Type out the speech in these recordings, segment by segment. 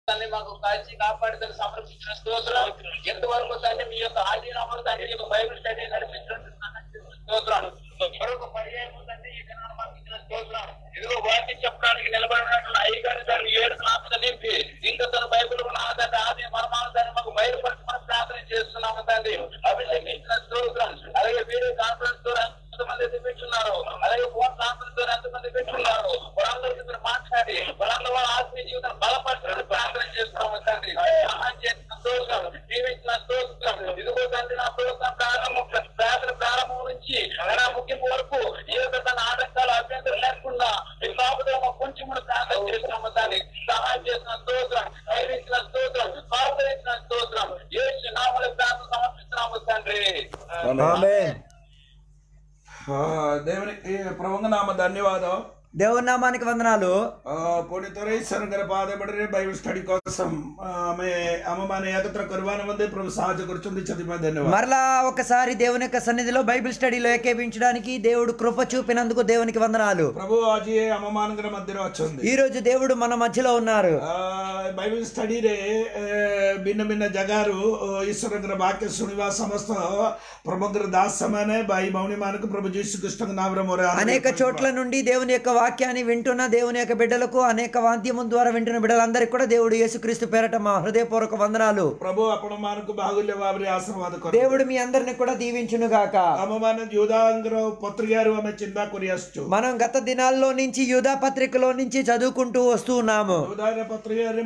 తండ్రి మాకు కాచి కాపాడుదని సమర్పించిన స్తోత్రం ఎంతవరకు తండ్రి మీ యొక్క ఆధీనంలో తండ్రి ఈ యొక్క బైబిల్ స్టడీ నడిపించినట్టు స్తోత్రాలు మరొక పర్యాయం తండ్రి ఈ దినాన మాకు ఇచ్చిన స్తోత్రం ఇదిగో వాక్యం చెప్పడానికి నిలబడినటువంటి అయ్యగారి దాన్ని ఏడు నాపద నింపి ఇంకా తన బైబిల్ ఉన్న ఆధార ఆది మర్మాల దాన్ని మాకు బయలుపరచమని ప్రార్థన చేస్తున్నాము తండ్రి అభిషేకించిన స్తోత్రం అలాగే వీడియో కాన్ఫరెన్స్ ద్వారా ఎంతమంది అయితే పెట్టున్నారు అలాగే ఫోన్ కాన్ఫరెన్స్ ద్వారా ఎంతమంది పెట్టున్నారు వాళ్ళందరికీ మీరు మాట్లాడి వాళ్ళందరూ వాళ్ళ ఆత్మీయ జీవితం బలపరచడానికి ప్రార్థన చేస్తున్నాము తండ్రి సహాయం చేసిన స్తోత్రం జీవించిన స్తోత్రం ఇదిగో తండ్రి నా ప్రోత్సాహం ప్రారంభం ప్రార్థన ప్రారంభం నుంచి నా ముగింపు వరకు ఈ యొక్క తన ఆటంకాలు అభ్యంతరం లేకుండా ఈ కాపుదల కొంచెం కూడా ప్రార్థన చేస్తున్నాము తండ్రి సహాయం చేసిన స్తోత్రం ధైర్యించిన స్తోత్రం ఆదరించిన స్తోత్రం ఏ నామల ప్రార్థన సమర్పిస్తున్నాము తండ్రి ఆమేన్. ఆ, దేవునికి ಪ್ರಭುಂಗ ನಾಮ ಧನ್ಯವಾದ దేవుని నామానికి వందనాలు ఆ, ಪುಣಿ ತೊರೈಸರ್ ಗರ ಪಾದ ಬಡ್ರೆ ಬೈಬಲ್ ಸ್ಟಡಿ కోసం ఆమె ఆమె మన ఏకత్ర కరువాన మంది ప్రభు సహాయ కూర్చుంది చదివా ధన్యవాదాలు మరలా ఒకసారి దేవుని యొక్క సన్నిధిలో బైబిల్ స్టడీలో ఏకేపించడానికి దేవుడు కృప చూపినందుకు దేవునికి వందనాలు ప్రభు ఆజీ అమ్మమానగర మధ్యలో వచ్చింది ఈ రోజు దేవుడు మన మధ్యలో ఉన్నారు ಆ, ಬೈಬಲ್ ಸ್ಟಡಿರೆ ಆ, ಭಿನ್ನ ಭಿನ್ನ ಜಗಾರು ಈಶ್ವರಗ್ರ ವಾಕ್ಯ ಸುಣಿವ ಸಮಸ್ತ ಪ್ರಮುಖರ ದಾಸ ಸಮಾನೆ ಬಾಯಿ ಮೌನಿ ಮಾನಕ ಪ್ರಭು ಜೀಸು ಕೃಷ್ಣ ನಾವ್ರ ಮೊರೆ అనేక చోట్ల నుండి దేవుని యొక్క వాక్యాన్ని వింటున్న దేవుని యొక్క బిడ్డలకు అనేక వాద్యము ద్వారా వింటున్న బిడ్డలందరికీ కూడా దేవుడు యేసుక్రీస్తు పేరట మా హృదయపూర్వక వందనాలు ಪ್ರಭು ಅಪ್ಪಣ ಮಾನಕ ಬಾಹುಲ್ಯ ಬಾಬರಿ ಆಶೀರ್ವಾದ ಕೊರ దేవుడు మీ అందరిని కూడా దీవించును గాక ಅಮ್ಮಮಾನ ಯೂದಾಂಗ್ರ ಪತ್ರಿಕಾರು ಆమె ಚಿಂತಾ ಕೊರಿಯಷ್ಟು మనం గత దినాల్లో నుంచి యూదా పత్రికలో నుంచి చదువుకుంటూ వస్తూ ఉన్నాము ಯೂದಾರ ಪತ್ರಿಕಾರಿ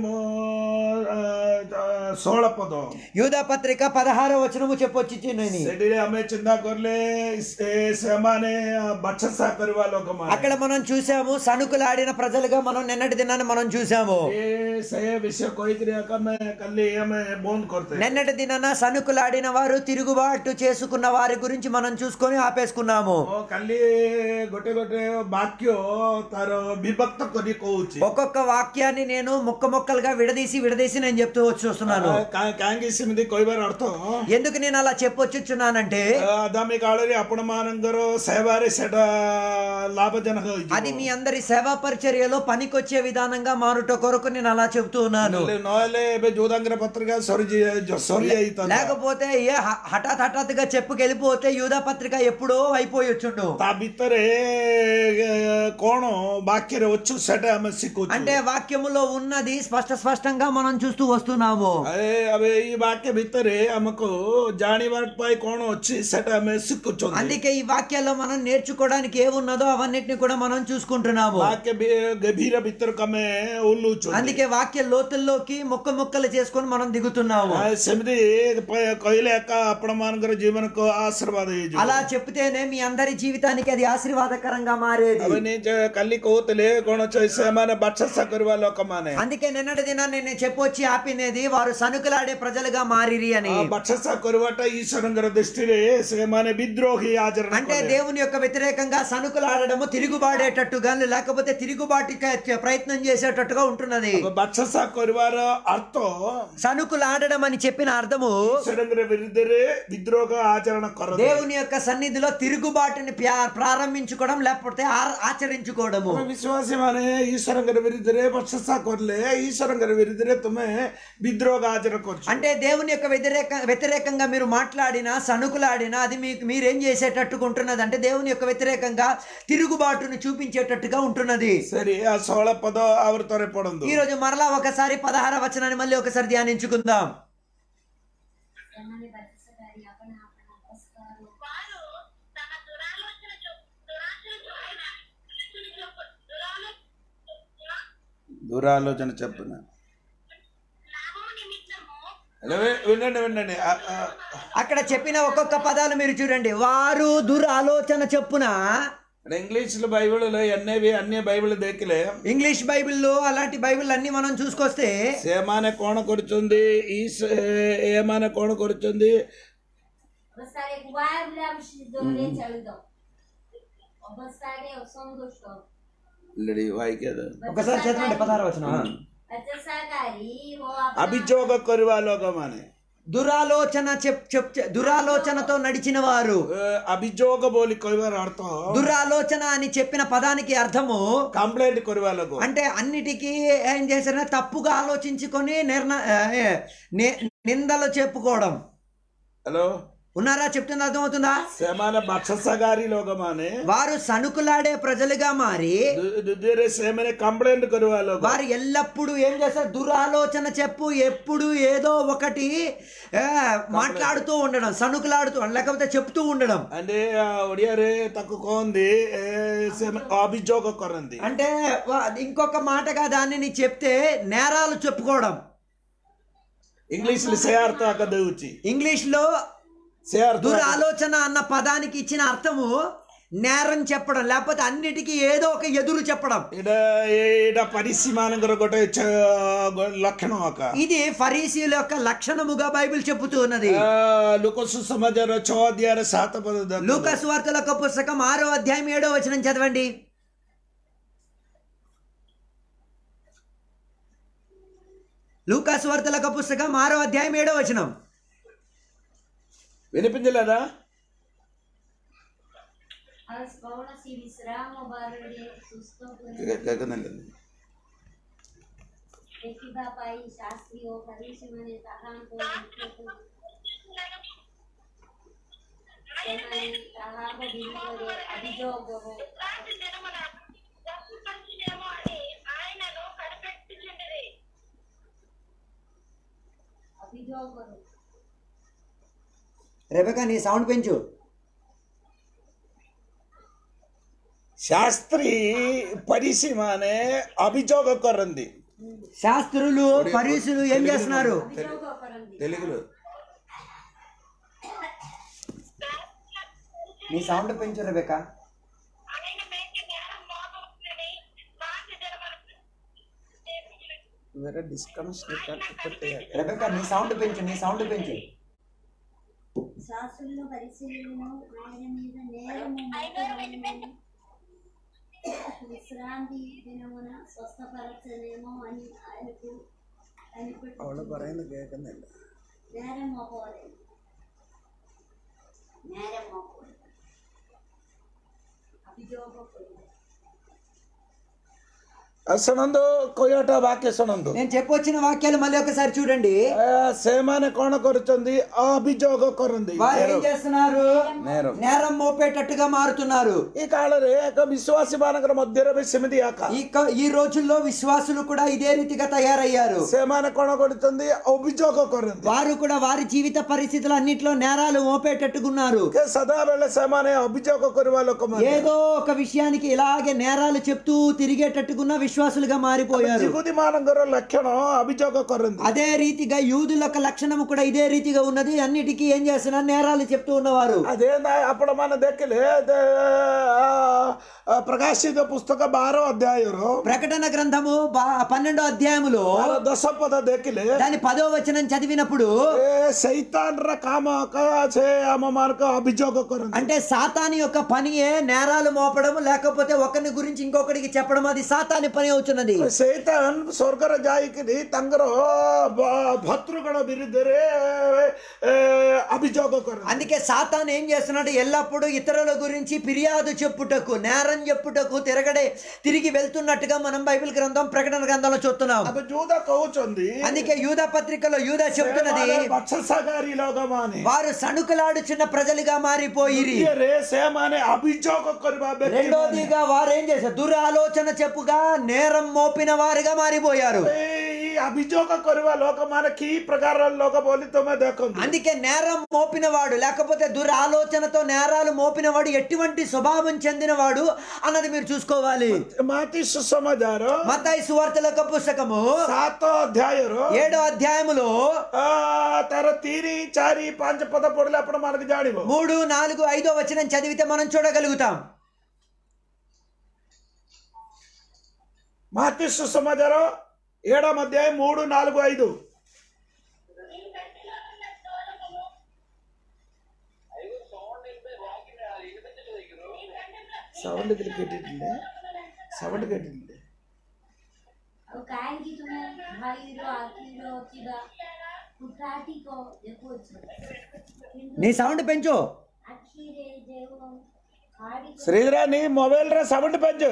ಸೋಳ ಪದ యూదా పత్రిక పదహారో వచనము చెప్పొచ్చి ସେଠିରେ ଆମେ ଚିନ୍ତା କଲେ ସେ- ସେମାନେ ବଚସା କରିବା ଲୋକମାନେ అక్కడ మనం చూసాము సణుకులాడిన ప్రజలుగా మనం నిన్నటి దినాన్ని మనం చూసాము ଏ ସେ ବିଷୟ କହିକିରି ଏକା ଆମେ କାଲି ଆମେ ବନ୍ଦ କରିତେ నిన్నటి దినాన సణుకులాడిన వారు తిరుగుబాటు చేసుకున్న వారి గురించి మనం చూసుకొని ఆపేసుకున్నాము ଓ କାଲି ଗୋଟେ ଗୋଟେ ବାକ୍ୟ ତାର ବିଭକ୍ତ କରି କହୁଛି ఒక్కొక్క వాక్యాన్ని నేను ముక్క ముక్కలుగా విడదీసి విడదీసి నేను చెప్తూ వచ్చి వస్తున్నాను କା- କାହିଁକି ସେମିତି କହିବାର ଅର୍ଥ ఎందుకు నేను అలా చెప్పొచ్చుచున్నానంటే ଆଗାମୀ କାଳରେ ଆପଣ ମାନଙ୍କର ସେବାରେ ସେଟା ଲାଭଜନକ అది ହେଇଯିବ మీ అందరి సేవా పరిచర్యలో పనికొచ్చే విధానంగా మారుట కొరకు నేను అలా చెప్తూ ఉన్నాను ନହେଲେ- ନହେଲେ ଏବେ ଯୋଉଦାଙ୍ଗର ପତ୍ରିକା ସରି ସରି ଯାଇଥାନ୍ତା లేకపోతే ఏ హ- హఠాత్ హఠాత్తుగా చెప్పుకెళ్ళిపోతే యూదా పత్రిక ఎప్పుడో అయిపోయి వచ్చుండు ତା ଭିତରେ ଏ, କଣ ବାକ୍ୟରେ ଅଛୁ ସେଟା ଆମେ ଶିଖୁଛୁ అంటే వాక్యములో ఉన్నది స్పష్ట స్పష్టంగా మనం చూస్తూ వస్తున్నాము ଏ, ଏବେ ଏଇ ବାକ୍ୟ ଭିତରେ ଆମକୁ ଜାଣିବା ପାଇଁ କଣ ଅଛି ସେଟା ଆମେ ଶିଖୁଛନ୍ତି అందుకే ఈ వాక్యాల్లో మనం నేర్చుకోవడానికి ఏమున్నదో అవన్నిటిని కూడా మనం చూసుకుంటున్నాము ବାକ୍ୟ ଭି- ଗଭୀର ଭିତରକୁ ଆମେ ଓହ୍ଲୁଛୁ అందుకే వాక్య లోతుల్లోకి ముక్క ముక్కలు చేసుకొని మనం దిగుతున్నాము ସେମିତି ପ- କହିଲେ ଏକା ଆପଣ ମାନଙ୍କର ଜୀବନକୁ ఆశీర్వాଦ ହେଇଯିବ అలా చెప్తేనే మీ అందరి జీవితానికి అది ఆశీర్వాదకరంగా మారేది ଆମେ ନିଜ- କାଲି କହୁଥିଲେ କଣ ଅଛି, ସେମାନେ ବାଚସା କରିବା ଲୋକମାନେ అందుకే నిన్నటి దినాన్ని నేను చెప్పొచ్చి ఆపినది వారు సనుకులాడే ప్రజలుగా మారిరి అని ବାଚସା କରିବାଟା ଈଶ୍ୱରଙ୍କର ଦୃଷ୍ଟିରେ ସେମାନେ ବିଦ୍ରୋହୀ ଆଚରଣ అంటే କଲେ। దేవుని యొక్క వ్యతిరేకంగా సనుకులాడడము తిరుగుబాడేటట్టుగా లేకపోతే తిరుగుబాటుకి ప్రయత్నం చేసేటట్టుగా ఉంటున్నది ବାଚସା କରିବାର ଅର୍ଥ సనుకులాడడం అని చెప్పిన అర్థము ଈଶ୍ୱରଙ୍କର ବିରୁଦ୍ଧରେ ବିଦ୍ରୋହ ଆଚରଣ କର దేవుని యొక్క సన్నిధిలో తిరుగుబాటుని ప్యా- ప్రారంభించుకోవడం లేకపోతే ఆ- ఆచరించుకోవడము ବିଶ୍ୱାସୀ ମାନେ ଈଶ୍ୱରଙ୍କର ବିରୁଦ୍ଧରେ ବର୍ଷସା କଲେ ଈଶ୍ୱରଙ୍କର ବିରୁଦ୍ଧରେ ତୁମେ ବିଦ୍ରୋହ ଆଚରଣ କରୁଛ అంటే దేవుని యొక్క వ్యతిరేక వ్యతిరేకంగా మీరు మాట్లాడినా సనుకులాడినా అది మీకు మీరేం చేసేటట్టుగా ఉంటున్నది అంటే దేవుని యొక్క వ్యతిరేకంగా తిరుగుబాటును చూపించేటట్టుగా ఉంటున్నది సరే ఆ సోళ పద ఆవిడ త్వర పడందు ఈ రోజు మరలా ఒకసారి పదహార వచనాన్ని మళ్ళీ ఒకసారి ధ్యానించుకుందాం ସେମାନେ ବାଚସ୍ପତି ଆପଣ ଆପଣ ଅପସ୍କାର వారు తమ దురాలోచన చొప్- దురాశల చొప్పున చొప్పు- దురాలో- దురాలోచన చెప్పున లాభము నిమిత్తము వినండి వినండి ఆ, ఆ, అక్కడ చెప్పిన ఒక్కొక్క పదాలు మీరు చూడండి వారు దురాలోచన చెప్పున ఇక్కడ ఇంగ్లీష్ లో బైబిల్ ఎన్నేవి అన్ని బైబిల్ దేకిలే ఇంగ్లీష్ బైబిల్లో అలాంటి బైబిల్ అన్ని మనం చూసుకొస్తే ସେମାନେ କଣ କରୁଛନ୍ତି ଇ ଏମାନେ କଣ କରୁଛନ୍ତି ଅବସ୍ଥାରେ କୁଆଏ ବୁଲା ଦୌଡ଼େ ଚାଳିତ ଅବସ୍ଥାରେ ଅସନ୍ତୁଷ୍ଟ ଲେଡି ଭାଇକି ఒకసారి చదవండి పదహార వచనం ବାଚସ୍ପତି ଓ ଅଭିଯୋଗ କରିବା ଲୋକମାନେ దురాలోచన చెప్ చెప్ చె- దురాలోచనతో నడిచిన వారు ଅଭିଯୋଗ ବୋଲି କହିବାର ଅର୍ଥ దురాలోచన అని చెప్పిన పదానికి అర్థము କମ୍ପ୍ଲେଣ୍ଟ କରିବା ଲୋକ అంటే అన్నిటికీ ఏం చేశారంటే తప్పుగా ఆలోచించుకొని నిర్ణ ఏ, ఏ, ని- నిందలు చెప్పుకోవడం ହ୍ୟାଲୋ ఉన్నారా చెప్తున్న అర్థమవుతుందా ସେମାନେ ବାଛସାଗାରୀ ଲୋକମାନେ వారు సణుకులాడే ప్రజలుగా మారి ଦୁ- ଦ୍ୱିତୀୟରେ ସେମାନେ କମ୍ପ୍ଲେଣ୍ଟ କରିବା ଲୋକ వారు ఎల్లప్పుడూ ఏం చేస్తారు దురాలోచన చెప్పు ఎప్పుడు ఏదో ఒకటి ఏ, మాట్లాడుతూ ఉండడం సణుకులాడుతూ లేకపోతే చెప్తూ ఉండడం అంటే ఆ ଓଡ଼ିଆରେ ତାକୁ କହନ୍ତି ଏ, ସେମାନେ ଅଭିଯୋଗ କରନ୍ତି అంటే వా- ఇంకొక మాటగా దానిని చెప్తే నేరాలు చెప్పుకోవడం ଇଂଲିଶରେ ସେ ଅର୍ଥ ଆଗ ଦେଉଛି ఇంగ్లీష్ లో ସେ ଅର୍ଥ దురాలోచన అన్న పదానికి ఇచ్చిన అర్థము నేరం చెప్పడం లేకపోతే అన్నిటికీ ఏదో ఒక ఎదురు చెప్పడం ଏଇଟା ଏଇଟା ପରିସି ମାନଙ୍କର ଗୋଟେ ଛ- ଲକ୍ଷଣ ଆକା ఇది ఫరీసీల యొక్క లక్షణముగా బైబిల్ చెబుతూ ఉన్నది ఆ, ଲୋକ ସୁସମାଚାର ଛଅ ଅଧ୍ୟାୟରେ సాత పద ଦେଖନ୍ତୁ। లూకస్ వార్తల యొక్క పుస్తకం ఆరో అధ్యాయం ఏడో వచనం చదవండి లూకాస్ వార్తల యొక్క పుస్తకం ఆరో అధ్యాయం ఏడో వచనం వినిపించలేదా आज कौनसी विश्राम बारणे सुस्तो ଦେଖିବା ପାଇଁ ଶାସ୍ତ୍ରୀ ଓ ଫରିସୀମାନେ ତାହାଙ୍କୁ ଦେଖିବାକୁ ସେମାନେ ତାହାଙ୍କ ବିରୁଦ୍ଧରେ ଅଭିଯୋଗ ఉత్రాటి దినమున దప్పుపరిచినేమో అని ఆయనను కనిపెట్టుచుండిరి ଅଭିଯୋଗ రెబెకా నీ సౌండ్ పెంచు శాస్త్రి పరిసి మానే అభిଯୋଗ କରନ୍ତି శాస్త్రులు ఫరీసులు ఏం చేస్తున్నారు ଅଭିଯୋଗ କରନ୍ତି తెలుగులో నీ సౌండ్ పెంచు రెబెకా ఆయన మేకి నేరం మోపవచ్చునని ఉత్రాటి దినమున వేరే డిస్కనెక్ట్ రెబెకా నీ సౌండ్ పెంచు నీ సౌండ్ పెంచు శాస్త్రులను పరిశీలన ఆయన మీద నేరము మోపవలెనని విశ్రాంతి దినమున స్వస్థపరచనేమో అని ఆయనకు അവള് కనిపెట్టు പറയുന്നത് കേൾക്കുന്നില്ല നേരം പോലെ നേരം പോലെ അഭിജോഗപ്പെടും ଶୁଣନ୍ତୁ କୋୟଟା ବାକ୍ୟ ଶୁଣନ୍ତୁ నేను చెప్పొచ్చిన వాక్యాలు మళ్ళీ ఒకసారి చూడండి ଆ, ସେମାନେ କଣ କରୁଛନ୍ତି ଅଭିଯୋଗ କରନ୍ତି వారు ఏం చేస్తున్నారు నేరం నేరం మోపేటట్టుగా మారుతున్నారు ఈ కాଳରେ ଏକ ବିଶ୍ୱାସୀ ମାନଙ୍କର ମଧ୍ୟରେ ବି ସେମିତି ଆକା ఈ క- ఈ రోజుల్లో విశ్వాసులు కూడా ఇదే రీతిగా తయారయ్యారు ସେମାନେ କଣ କରୁଛନ୍ତି ଅଭିଯୋଗ କରନ୍ତି వారు కూడా వారి జీవిత పరిస్థితులు అన్నిట్లో నేరాలు మోపేటట్టుకున్నారు କି ସଦାବେଳେ ସେମାନେ ଅଭିଯୋଗ କରିବା ଲୋକମାନେ ఏదో ఒక విషయానికి ఇలాగే నేరాలు చెప్తూ తిరిగేటట్టుకున్న విశ్వాసులుగా మారిపోయారు ଜିଗୁଦୀ ମାନଙ୍କର ଲକ୍ଷଣ ଅଭିଯୋଗ କରନ୍ତି అదే రీతిగా యూదుల యొక్క లక్షణము కూడా ఇదే రీతిగా ఉన్నది అన్నిటికీ ఏం చేస్తున్నారు నేరాలు చెప్తూ ఉన్నవారు అదే ଆପଣ ମାନେ ଦେଖିଲେ దే- ఆ, ఆ, ప్రకాశిత పుస్తక ବାର ଅଧ୍ୟାୟର ప్రకటన గ్రంథము బా- పన్నెండో అధ్యాయములో ତାର ଦଶ ପଦ ଦେଖିଲେ దాని పదో వచనం చదివినప్పుడు ଏ ସୈତାନର କାମ କ- ସେ ଆମ ମାନଙ୍କୁ ଅଭିଯୋଗ କରନ୍ତି అంటే సాతాని యొక్క పనియే నేరాలు మోపడం లేకపోతే ఒకరిని గురించి ఇంకొకరికి చెప్పడం అది సాతాని పని అవుతున్నది ସୈତାନ ସ୍ୱର୍ଗରେ ଯାଇକିରି ତାଙ୍କର ଭ- ଭତୃଗଣ ବିରୁଦ୍ଧରେ ଏ, ଅଭିଯୋଗ କରନ୍ତି అందుకే సాతాన్ ఏం చేస్తున్నాడు ఎల్లప్పుడూ ఇతరుల గురించి ఫిర్యాదు చెప్పుటకు నేరం చెప్పుటకు తిరగడే తిరిగి వెళ్తున్నట్టుగా మనం బైబిల్ గ్రంథం ప్రకటన గ్రంథంలో చూస్తున్నాం అప్పుడు జూద కହୁଛନ୍ତି అందుకే యూదా పత్రికలో యూదా చెప్తున్నది ବତ୍ସସାଗାରୀ ଲୋକମାନେ వారు సణుకులాడుచున్న ప్రజలుగా మారిపోయిరి ଦ୍ୱିତୀୟରେ ସେମାନେ ଅଭିଯୋଗ କରିବା ବ୍ୟକ୍ତି రెండోదిగా వారు ఏం చేశారు దురాలోచన చెప్పుగా నేరం మోపిన వారుగా మారిపోయారు ଏଇ ଅଭିଯୋଗ କରିବା ଲୋକମାନେ କି ପ୍ରକାରର ଲୋକ ବୋଲି ତମେ ଦେଖନ୍ତୁ అందుకే నేరం మోపినవాడు లేకపోతే దురాలోచనతో నేరాలు మోపినవాడు ఎటువంటి స్వభావం చెందినవాడు అన్నది మీరు చూసుకోవాలి ମାତି ସୁସମାଚାର మతాయి సువార్తల యొక్క పుస్తకము ସାତ ଅଧ୍ୟାୟର ఏడో అధ్యాయములో ଆ, ତାର ତିନି ଚାରି ପାଞ୍ଚ ପଦ ପଢିଲେ ଆପଣ ମାନଙ୍କୁ ଜାଣିବ మూడు నాలుగు ఐదో వచనం చదివితే మనం చూడగలుగుతాం మాతి సుసమాచార ఏడాం అధ్యాయం మూడు నాలుగు ఐదు సౌండ్ కేട്ടിട്ടില്ലേ సౌండ్ కేട്ടിട്ടില്ലേ ଆଉ କାହିଁକି ତୁମେ ଭାଇର ଆଖିର ଥିବା कुटाटी को देखो छो నీ సౌండ్ పెంచు आखिरे जेव खाड़ी को శ్రీధరా నీ మొబైల్ రా సౌండ్ పెంచు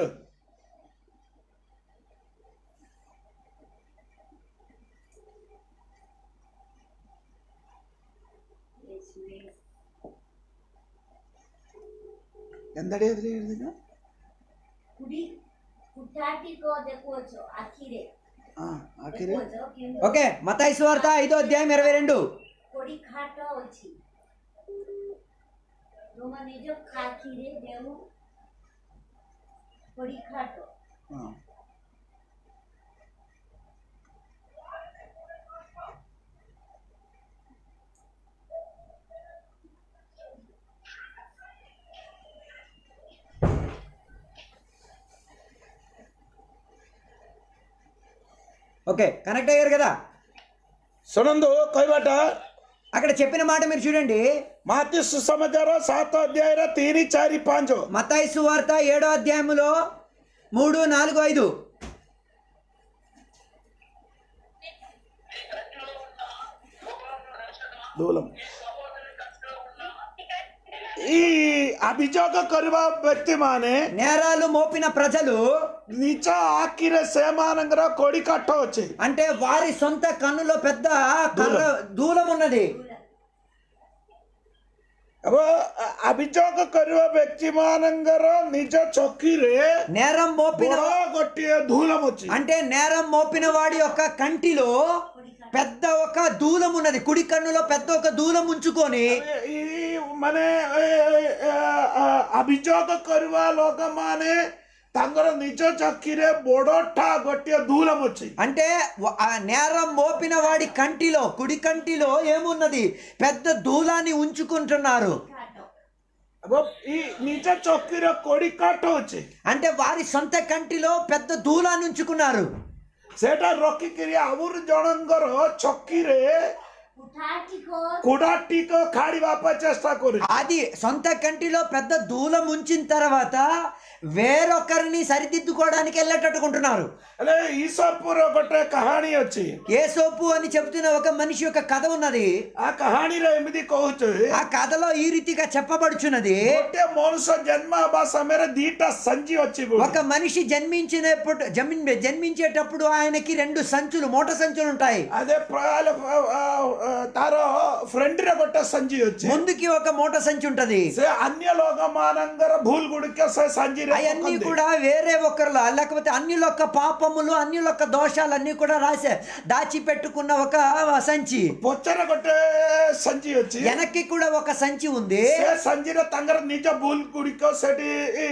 ఎందడి कुड़ी कुटाटी को देखो छो आखिरे ఆఖరి देखो छो केंद्र ఓకే మతాయి సువార్త ఐదో అధ్యాయం ఇరవై రెండు कोड़ी खाटो अछि तुम निज खाखिरे देव कोड़ी खाटो ఓకే కనెక్ట్ అయ్యారు కదా సునందు కొయ్యబట్ట అక్కడ చెప్పిన మాట మీరు చూడండి మాతి సుసమాచార సాత అధ్యాయ తీని చారి పాంచు మతాయి సువార్త ఏడో అధ్యాయములో మూడు నాలుగు ఐదు దూలం ఈ అభియోగ కరువ వ్యక్తి మానే నేరాలు మోపిన ప్రజలు నిజ ఆకిర సేమానంగా కొడి కట్ట వచ్చి అంటే వారి సొంత కన్నులో పెద్ద కర్ర దూలం ఉన్నది अब अभियोग करिवा व्यक्ति मानंगर निज चौकीरे నేరం మోపిన ବଡ ଗୋଟିଏ ଧୂଳ ଅଛି అంటే నేరం మోపిన వాడి యొక్క కంటిలో పెద్ద ఒక దూలం ఉన్నది కుడి కన్నులో పెద్ద ఒక దూలం ఉంచుకొని ఈ ମାନେ ଏ, ଏ, ଆ, ଅଭିଯୋଗ କରିବା ଲୋକମାନେ ତାଙ୍କର ନିଜ ଚକିରେ ବଡଟା ଗୋଟିଏ ଧୂଳମ ଅଛି అంటే వ- ఆ నేరం మోపిన వాడి కంటిలో కుడి కంటిలో ఏమున్నది పెద్ద దూలాన్ని ఉంచుకుంటున్నారు खाटो ଏବଂ ఈ ନିଜ ଚକିରେ କୋଡି କାଠ ଅଛି అంటే వారి సొంత కంటిలో పెద్ద దూలాన్ని ఉంచుకున్నారు ସେଟା ରଖିକିରି ଆହୁରି ଜଣଙ୍କର ଚକିରେ कुटाटी को କୁଡାଟିକ ଖାଡ଼ିବା ପାଇଁ ଚେଷ୍ଟା କରୁଛି అది సొంత కంటిలో పెద్ద దూలం ఉంచిన తర్వాత వేరొకరిని సరిదిద్దుకోవడానికి వెళ్ళేటట్టుకుంటున్నారు ହେଲେ ଇସପୁର ଗୋଟେ କାହାଣୀ ଅଛି ఏసోపు అని చెబుతున్న ఒక మనిషి యొక్క కథ ఉన్నది ఆ କାହାଣୀରେ ଏମିତି କହୁଛି ఆ కథలో ఈ రీతిగా చెప్పబడుచున్నది ଗୋଟେ ମଣିଷ ଜନ୍ମ ହେବା ସମୟରେ ଦିଟା ସଞ୍ଜି ଅଛି ବୋଲି। ఒక మనిషి జన్మించినప్పుడు జన్మి జన్మించేటప్పుడు ఆయనకి రెండు సంచులు మూట సంచులు ఉంటాయి అదే ప్ర- ఆ, ఆ, ତାର ଫ୍ରେଣ୍ଡରେ ଗୋଟେ ସଞ୍ଜି ଅଛି ముందుకి ఒక మూట సంచి ఉంటది ସେ ଅନ୍ୟ ଲୋକମାନଙ୍କର ଭୁଲ ଗୁଡ଼ିକ ସେ ସଞ୍ଜିରେ అవన్నీ ପକାନ୍ତି। కూడా వేరే ఒకరిలో లేకపోతే అన్యుల యొక్క పాపములు అన్యుల యొక్క దోషాలన్నీ కూడా రాసే దాచిపెట్టుకున్న ఒక సంచి ପଛରେ ଗୋଟେ ସଞ୍ଜି ଅଛି వెనక్కి కూడా ఒక సంచి ఉంది ସେ ସଞ୍ଜିରେ ତାଙ୍କର ନିଜ ଭୁଲ ଗୁଡ଼ିକ ସେଠି ଇ,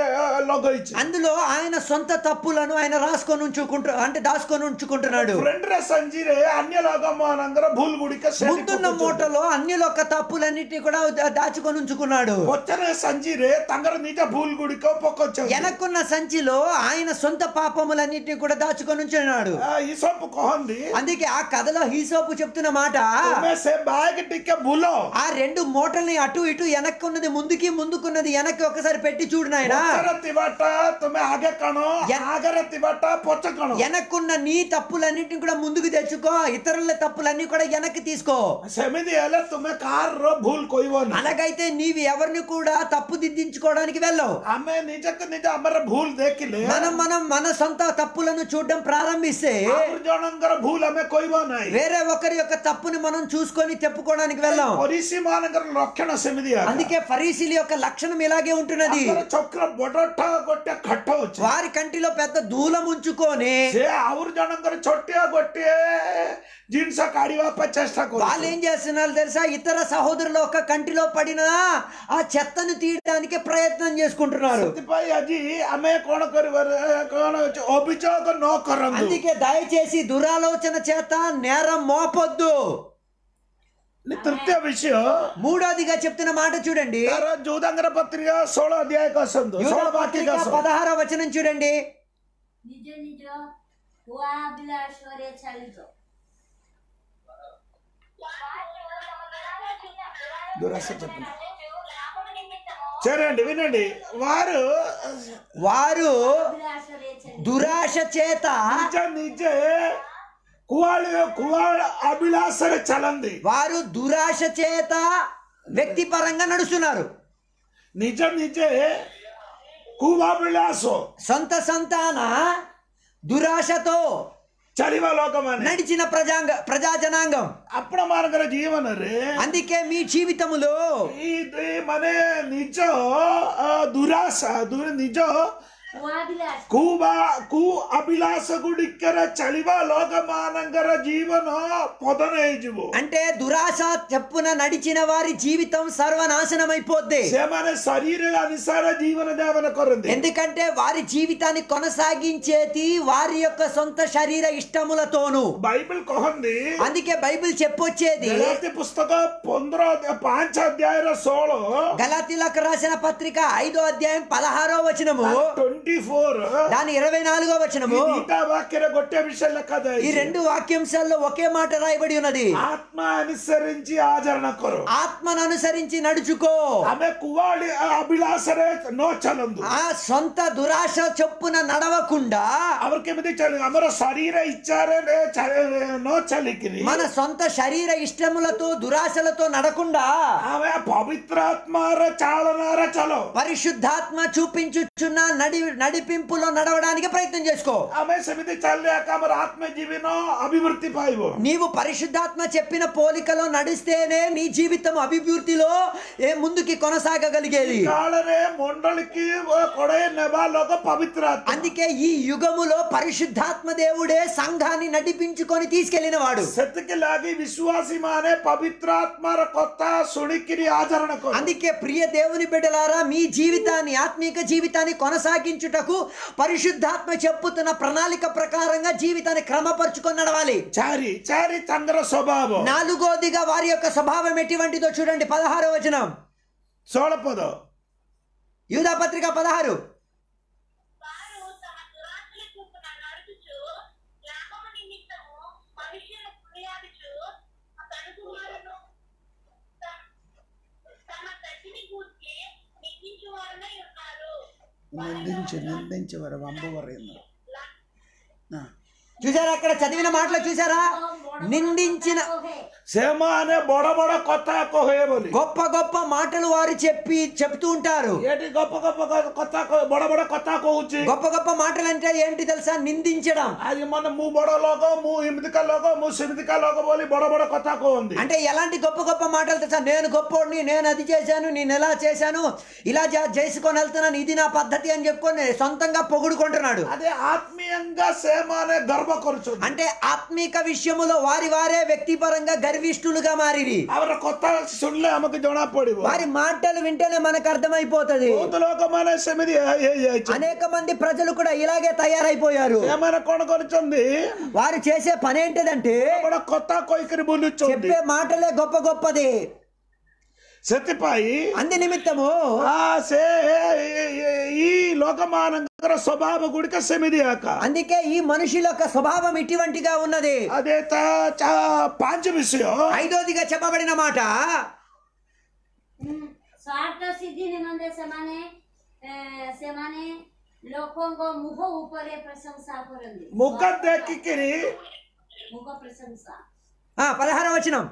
ଲଗେଇଛି అందులో ఆయన సొంత తప్పులను ఆయన రాసుకొని ఉంచుకుంటూ అంటే దాచుకొని ఉంచుకుంటున్నాడు ଫ୍ରେଣ୍ଡରେ ସଞ୍ଜିରେ ଅନ୍ୟ ଲୋକମାନଙ୍କର ଭୁଲ ଗୁଡ଼ିକ ସେଠି ముందున్న ପକଉଛନ୍ତି। మూటలో అన్యుల యొక్క తప్పులన్నిటిని కూడా దా- దాచుకొని ఉంచుకున్నాడు ପଛରେ ସଞ୍ଜିରେ ତାଙ୍କର ନିଜ ଭୁଲ ଗୁଡ଼ିକ ପକଉଛନ୍ତି వెనక్కున్న సంచిలో ఆయన సొంత పాపములన్నిటిని కూడా దాచుకొని ఉంచున్నాడు ଆ, ଇସବୁ କହନ୍ତି అందుకే ఆ కథలో హీసోపు చెప్తున్న మాట ତୁମେ ସେ ବ୍ୟାଗ ଟିକେ ବୁଲ ఆ రెండు మూటల్ని అటు ఇటు వెనక్కున్నది ముందుకి ముందుకున్నది వెనక్కి ఒకసారి పెట్టి చూడు నాయన ପଛରେ ଥିବାଟା ତୁମେ ଆଗେ କଣ య- ଆଗରେ ଥିବାଟା ପଛ କଣ వెనక్కున్న నీ తప్పులన్నిటిని కూడా ముందుకు తెచ్చుకో ఇతరుల తప్పులన్నీ కూడా వెనక్కి తీసుకో ସେମିତି ହେଲେ ତୁମେ କାହାର ଭୁଲ କହିବନି అలాగైతే నీవి ఎవరిని కూడా తప్పు దిద్దించుకోవడానికి వెళ్ళవు ଆମେ ନିଜକୁ ନିଜ ଆମର ଭୁଲ ଦେଖିଲେ మనం మనం మన సొంత తప్పులను చూడడం ప్రారంభిస్తే ଆଉ ଜଣଙ୍କର ଭୁଲ ଆମେ କହିବ ନାହିଁ వేరే ఒకరి యొక్క తప్పుని మనం చూసుకొని తెప్పుకోవడానికి వెళ్ళాం ପରୀସି ମାନଙ୍କର ଲକ୍ଷଣ ସେମିତି ଆକା। అందుకే ఫరీసీల యొక్క లక్షణం ఇలాగే ఉంటున్నది ତାଙ୍କର ଚକ୍ର ବଡଟା ଗୋଟେ ଖଟ ଅଛି వారి కంటిలో పెద్ద దూలం ఉంచుకొని ସେ ଆହୁରି ଜଣଙ୍କର ଛୋଟିଆ ଗୋଟିଏ ଜିନିଷ କାଢିବା ପାଇଁ ଚେଷ୍ଟା వాళ్ళు କରୁଛି ఏం చేస్తున్నారు తెలుసా ఇతర సహోదరుల యొక్క కంటిలో పడిన ఆ చెత్తను తీయడానికి ప్రయత్నం చేసుకుంటున్నారు ସେଥିପାଇଁ ଆଜି ଆମେ କଣ କରିବାର କଣ ଅଛି ଅଭିଯୋଗ ନ କରନ୍ତୁ అందుకే దయచేసి దురాలోచన చేత నేరం మోపొద్దు ତୃତୀୟ ବିଷୟ మూడోదిగా చెప్తున్న మాట చూడండి ତାର ଯୋଉଦାଙ୍ଗର ପତ୍ରିକା ଷୋହଳ ଅଧ୍ୟାୟ ଆସନ୍ତୁ యూదా ଷୋହଳ పత్రిక ବାକ୍ୟ పదహార వచనం చూడండి निज निज हुआ अभिलाषरे चालित దురాశ చెప్పండి సరేండి వినండి వారు వారు अभिलाषरे चालित దురాశ చేత నిజ నిజే కువాళ కువాళ అభిలాషర చలంది వారు దురాశ చేత వ్యక్తిపరంగా నడుస్తున్నారు నిజ నిజే కువాభిలాసో సొంత సంతాన దురాశతో చలివ లోకమని నడిచిన ప్రజాంగ ప్రజా జనాంగం అప్పుడు మనగర జీవన రే అందుకే మీ జీవితములో ఇది మనే నిజ ఆ, దురాశ దుర నిజ వాదిలాస్ ಕೂಬಾ ಕೂ ಅಭಿಲಾಷ ಗುಡಿಕ್ಕರ ಚಳಿವ ಲೋಕಮಾನಂಗರ ಜೀವನ పొదనేజువు అంటే దురాశ చెప్పున నడిచిన వారి జీవితం సర్వనాశనమైపోద్ది సేమనే శరీర అనుసార జీవన దేవన కొరంది ఎందుకంటే వారి జీవితాన్ని కొనసాగించేది వారి యొక్క సొంత శరీర ఇష్టములతోను బైబిల్ కొహంది అందుకే బైబిల్ చెప్పొచ్చేది గలాతి పుస్తక పొందర పాంచ అధ్యాయ సోళ గలాతీలకు రాసిన పత్రిక ఐదో అధ్యాయం పదహారో వచనము ట్వంటీ ఫోర్ దాని ఇరవై నాలుగో వచనము గీతా వాక్యర గొట్టే విషయం లెక్క ఈ రెండు వాక్యాంశాల్లో ఒకే మాట రాయబడి ఉన్నది ఆత్మ అనుసరించి ఆచరణ కొరు ఆత్మను అనుసరించి నడుచుకో ఆమె కువాడి అభిలాషరే నో చలందు ఆ సొంత దురాశ చొప్పున నడవకుండా ಅವ್ರಿಗೆ ಮಿತಿ ಚಲಿ ಅಮರ ಶರೀರ ಇಚ್ಛಾರೆ ನೋ ಚಲಿಕಿರಿ మన సొంత శరీర ఇష్టములతో దురాశలతో నడకుండా ಆమె ಪವಿತ್ರಾತ್ಮಾರ ಚಾಲನಾರ ಚಲೋ పరిశుద్ధాత్మ చూపించుచున్న నడి నడిపింపులో నడవడానికి ప్రయత్నం చేసుకో ಆಮೆ ಸಮಿತಿ ಚಲ್ಯಾಕ ಅಮರ ಆತ್ಮ ಜೀವಿನೋ ಅಭಿವೃದ್ಧಿ ಪಾಯ್ವು నీవు పరిశుద్ధాత్మ చెప్పిన పోలికలో నడిస్తేనే నీ జీవితం అభివృద్ధిలో ఏ ముందుకి కొనసాగగలిగేది ಕಾಳರೆ ಮೊಂಡಳಿకి ಕೊಡೆ ನೆಬಾಲೋಕ ಪವಿತ್ರಾತ್ಮ అందుకే ఈ యుగములో పరిశుద్ధాత్మ దేవుడే సంఘాన్ని నడిపించుకొని తీసుకెళ్లిన వాడు ಸತ್ಯಕ್ಕೆ ಲಾಗಿ ವಿಶ್ವಾಸಿ ಮಾನೆ ಪವಿತ್ರಾತ್ಮರ ಕೊತ್ತ ಸುಣಿಕಿರಿ ಆಚರಣ ಕೊರು అందుకే ప్రియ దేవుని బిడ్డలారా మీ జీవితాన్ని ఆత్మీక జీవితాన్ని కొనసాగించుటకు పరిశుద్ధాత్మ చెప్పుతున్న ప్రణాళిక ప్రకారంగా జీవితాన్ని క్రమపరుచుకొని నడవాలి ಚಾರಿ ಚಾರಿ ತಂಗರ ಸ್ವಭಾವ నాలుగోదిగా వారి యొక్క స్వభావం ఎటువంటిదో చూడండి పదహారో వచనం ಸೋಳಪದ యూదా పత్రిక పదహారు వారు తమ దురాశల చొప్పున నడుచుచు లాభము నిమిత్తము మనుష్యులు కొనియాడుచు తనకు వారును త- తమ తట్టిని కూర్చి నిందించువారునై ఉన్నారు నిందించి నిందించి వారు వంబవరేంద్ర చూసారా అక్కడ చదివిన మాటలు చూసారా నిందించిన సేమ అనే బొడ బొడ కొత్త కోహే బోలి గొప్ప గొప్ప మాటలు వారు చెప్పి చెప్తూ ఉంటారు ఏటి గొప్ప గొప్ప కొత్త కో- బొడ బొడ కొత్త కోవచ్చు గొప్ప గొప్ప మాటలు అంటే ఏంటి తెలుసా నిందించడం అది మన మూ బొడ లోగో మూ హిమిదిక లోగో మూ సిమిదిక లోగో బోలి బొడ బొడ కొత్త కో ఉంది అంటే ఎలాంటి గొప్ప గొప్ప మాటలు తెలుసా నేను గొప్పోడిని నేను అది చేశాను నేను ఎలా చేశాను ఇలా జా- చేసుకొని వెళ్తున్నాను ఇది నా పద్ధతి అని చెప్పుకొని సొంతంగా పొగుడుకుంటున్నాడు అదే ఆత్మీయంగా సేమ అనే గర్వ కొరుచుంది అంటే ఆత్మీక విషయములో వారి వారే వ్యక్తిపరంగా గర్విష్ఠులుగా మారిరి ಅವರ ಕೊತ್ತ ಸುಳ್ಳೆ ಅಮಕ್ಕೆ ಜೋಣ ಪಡಿವು వారి మాటలు వింటేనే మనకు అర్థమైపోతది లోకమాన సమిది అనేక మంది ప్రజలు కూడా ఇలాగే తయారైపోయారు ఏమైనా కొన కొనుచుంది వారు చేసే పని ఏంటిదంటే కూడా కొత్త కొయ్యకరి బుల్లుచుంది చెప్పే మాటలే గొప్ప గొప్పది సతిపాయి అంది నిమిత్తము ఆ సే ఈ లోకమానంగర స్వభావ గుడిక సమిది ఆక అందుకే ఈ మనుషుల యొక్క స్వభావం ఇటువంటిగా ఉన్నది అదే తా- చా- పాంచ విషయం ఐదోదిగా చెప్పబడిన మాట ସ୍ୱାର୍ଥ ସିଦ୍ଧି ନିମନ୍ତେ ସେମାନେ ଏ, ସେମାନେ ଲୋକଙ୍କ ମୁଖ ଉପରେ ପ୍ରଶଂସା କରନ୍ତି ముఖ దక్కికిరి ମୁଖ ప్రశంసା ఆ పదహార వచనం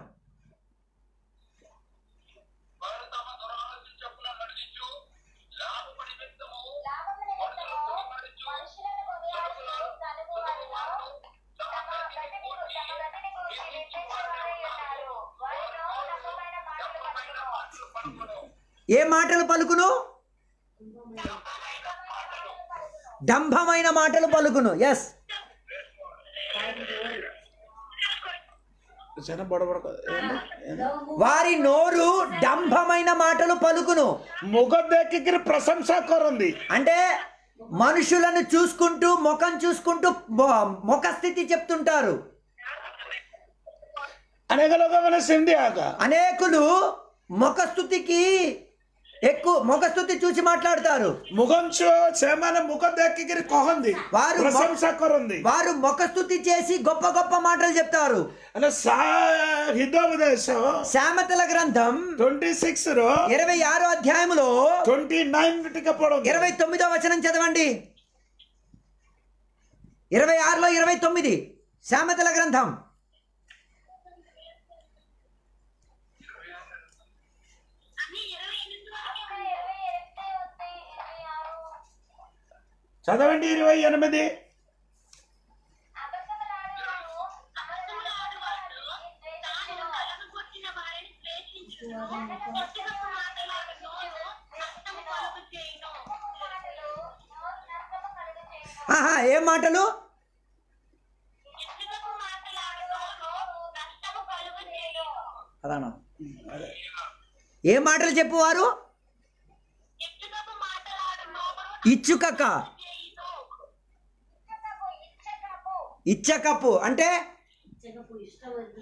వారు తమ దురాలోచన చొప్పున నడిచించు లాభము నిమిత్తము మనుషులను కొనియాడుచు తనకు వారును తమ గడ్డిని తమ గడ్డిని కూర్చి నిందించువారునై ఉన్నారు వారిలో నమ్మమైన మాటలు పలుకును ఏ మాటలు పలుకును డంభమైన మాటలు పలుకును ఎస్ చిన్న బొడ బొడ ఏంది? ఏంది? వారి నోరు డంభమైన మాటలు పలుకును ముఖ దక్కికిరి ప్రశంస కొరంది అంటే మనుషులను చూసుకుంటూ ముఖం చూసుకుంటూ మొ- ముఖ స్థితి చెప్తుంటారు అనేక లోకమైన సింధి ఆక అనేకులు ముఖస్థుతికి ఎక్కువ ముఖస్థుతి చూసి మాట్లాడతారు ముఖం చూ సేమైన ముఖ దక్కికిరి కొహంది వారు ప్రశంస కొరంది వారు ముఖస్థుతి చేసి గొప్ప గొప్ప మాటలు చెప్తారు అలా సా హితోపదేశం సామెతల గ్రంథం ట్వంటీ సిక్స్ లో ఇరవై ఆరో అధ్యాయములో ట్వంటీ నైన్ టికపోవడం ఇరవై తొమ్మిదో వచనం చదవండి ఇరవై ఆరులో ఇరవై తొమ్మిది సామెతల గ్రంథం ఇరవై ఎనిమిది వస్తాయి ఇరవై ఆరు చదవండి ఇరవై ఎనిమిది అబద్ధములాడువాడు అబద్ధములాడువాడు తాను కలగగొట్టిన వారిని ద్వేషించును. వ్యక్తిగత మాటలాడును, నష్టము కలుగు చేయును. మాటలు నష్టము కలుగు చేయును. ఆహా ఏం మాటలు వ్యక్తిగత మాటలాడును, నష్టము కలుగు చేయును. అదానా ఏ మాటలు చెప్పువారు వ్యక్తిగత మాటలాడును, ఇచ్చుకక్క చేయును. ఇచ్చకపు, ఇచ్చకపు. ఇచ్చకప్పు అంటే ఇచ్చకపు ఇష్టం అది.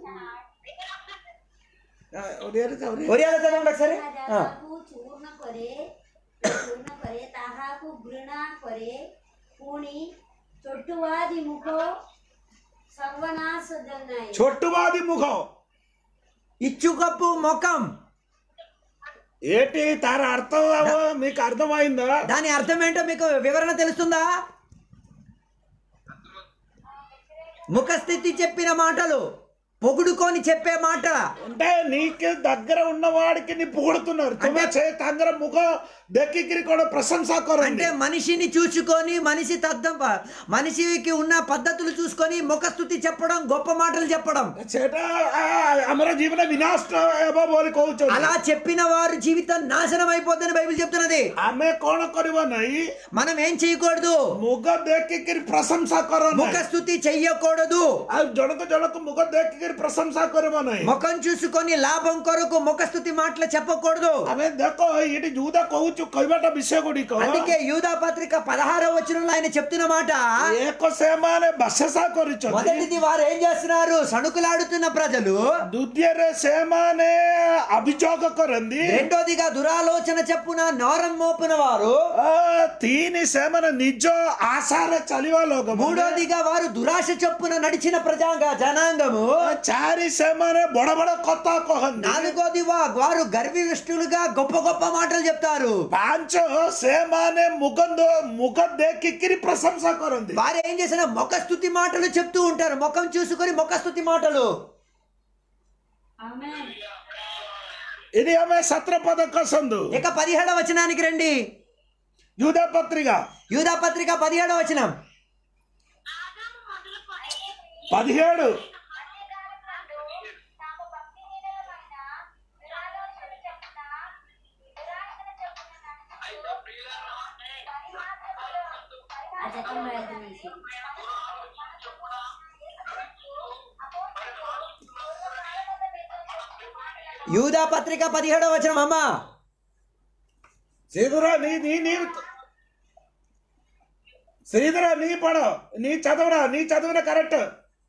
ఆ, ఒరియరు చదవండి. ఒరియాలో చదవండి ఒకసారి ఆ. ଯାହାକୁ ଚୂର୍ଣ୍ଣ କରେ ଚୂର୍ଣ୍ଣ କରେ ତାହାକୁ ଘୃଣା କରେ ପୁଣି ଚୋଟୁଆଦି ମୁଖ ସର୍ବନାଶ ଜନାଏ చొట్టువాది ముఖం ఇచ్చుకప్పు ముఖం ఏంటి తార అర్థం అవ్వ? మీకు అర్థమైందా దాని అర్థం ఏంటో మీకు వివరణ తెలుస్తుందా ముఖస్థితి చెప్పిన మాటలు పొగుడుకొని చెప్పే మాట అంటే నీకు దగ్గర ఉన్నవాడికి నీ పొగుడుతున్నారు తుమ్మ చే తంగర ముఖం దక్కికిరి కూడా ప్రశంస అంటే కొరండి మనిషిని చూసుకొని మనిషి తద్దం మనిషికి ఉన్న పద్ధతులు చూసుకొని ముఖస్థుతి చెప్పడం గొప్ప మాటలు చెప్పడం చేట ఆ, అమర జీవన వినాశ ఏమో బోలి కହୁచు అలా చెప్పిన వారి జీవితం నాశనం అయిపోద్దని బైబిల్ చెప్తున్నది ఆమె కోణ కొరివ నై మనం ఏం చేయకూడదు ముఖ దక్కికిరి ప్రశంస కొర ముఖస్థుతి చెయ్యకూడదు జడకు జడకు ముఖ దక్కికిరి ప్రశంస కొరివ నై ముఖం చూసుకొని లాభం కొరకు ముఖస్థుతి మాటలు చెప్పకూడదు ఆమె దక్కో ఇటు జూద కହୁచు కైబట విషయ గుడికో అందుకే యూదా పత్రిక పదహారవ వచనంలో ఆయన చెప్తున్న మాట ఏక సేమానే బస్ససా కొరిచు మొదటిది వారు ఏం చేస్తున్నారు సణుకులాడుతున్న ప్రజలు దుద్యరే సేమానే అభిజోగ కొరంది రెండోదిగా దురాలోచన చెప్పున నోరం మోపిన వారు ఆ, తీని సేమన నిజ ఆసార చలివ లోకము మూడోదిగా వారు దురాశ చెప్పున నడిచిన ప్రజాంగ జనాంగము చారి సేమనే బొడ బొడ కొత్త కొహంది నాలుగోది వా- వారు గర్విష్ఠులుగా గొప్ప గొప్ప మాటలు చెప్తారు పాంచో సేమానే ముఖందో ముఖ దేకిక్కిరి ప్రశంస కొరంది వారు ఏం చేసిన ముఖస్థుతి మాటలు చెప్తూ ఉంటారు ముఖం చూసుకొని ముఖస్థుతి మాటలు Amen. ఇది ఆమె సత్రపద కసందు ఇక పదిహేడవ వచనానికి రండి యూద పత్రిక యూదా పత్రిక పదిహేడవ వచనం ఆదాము మొదలుకొని పదిహేడు అన్యజాతులందు తాము భక్తిహీనులమైన దురాలోచన చెప్పున దురాశన చెప్పున నడుచుచు పరిహాసములు ఆ చట్టం ప్రయత్నం చేసి యూదా పత్రిక పదిహేడవ వచనం అమ్మా శ్రీధర నీ నీ నీ శ్రీధర నీ పడ నీ చదవరా నీ చదివిన కరెక్ట్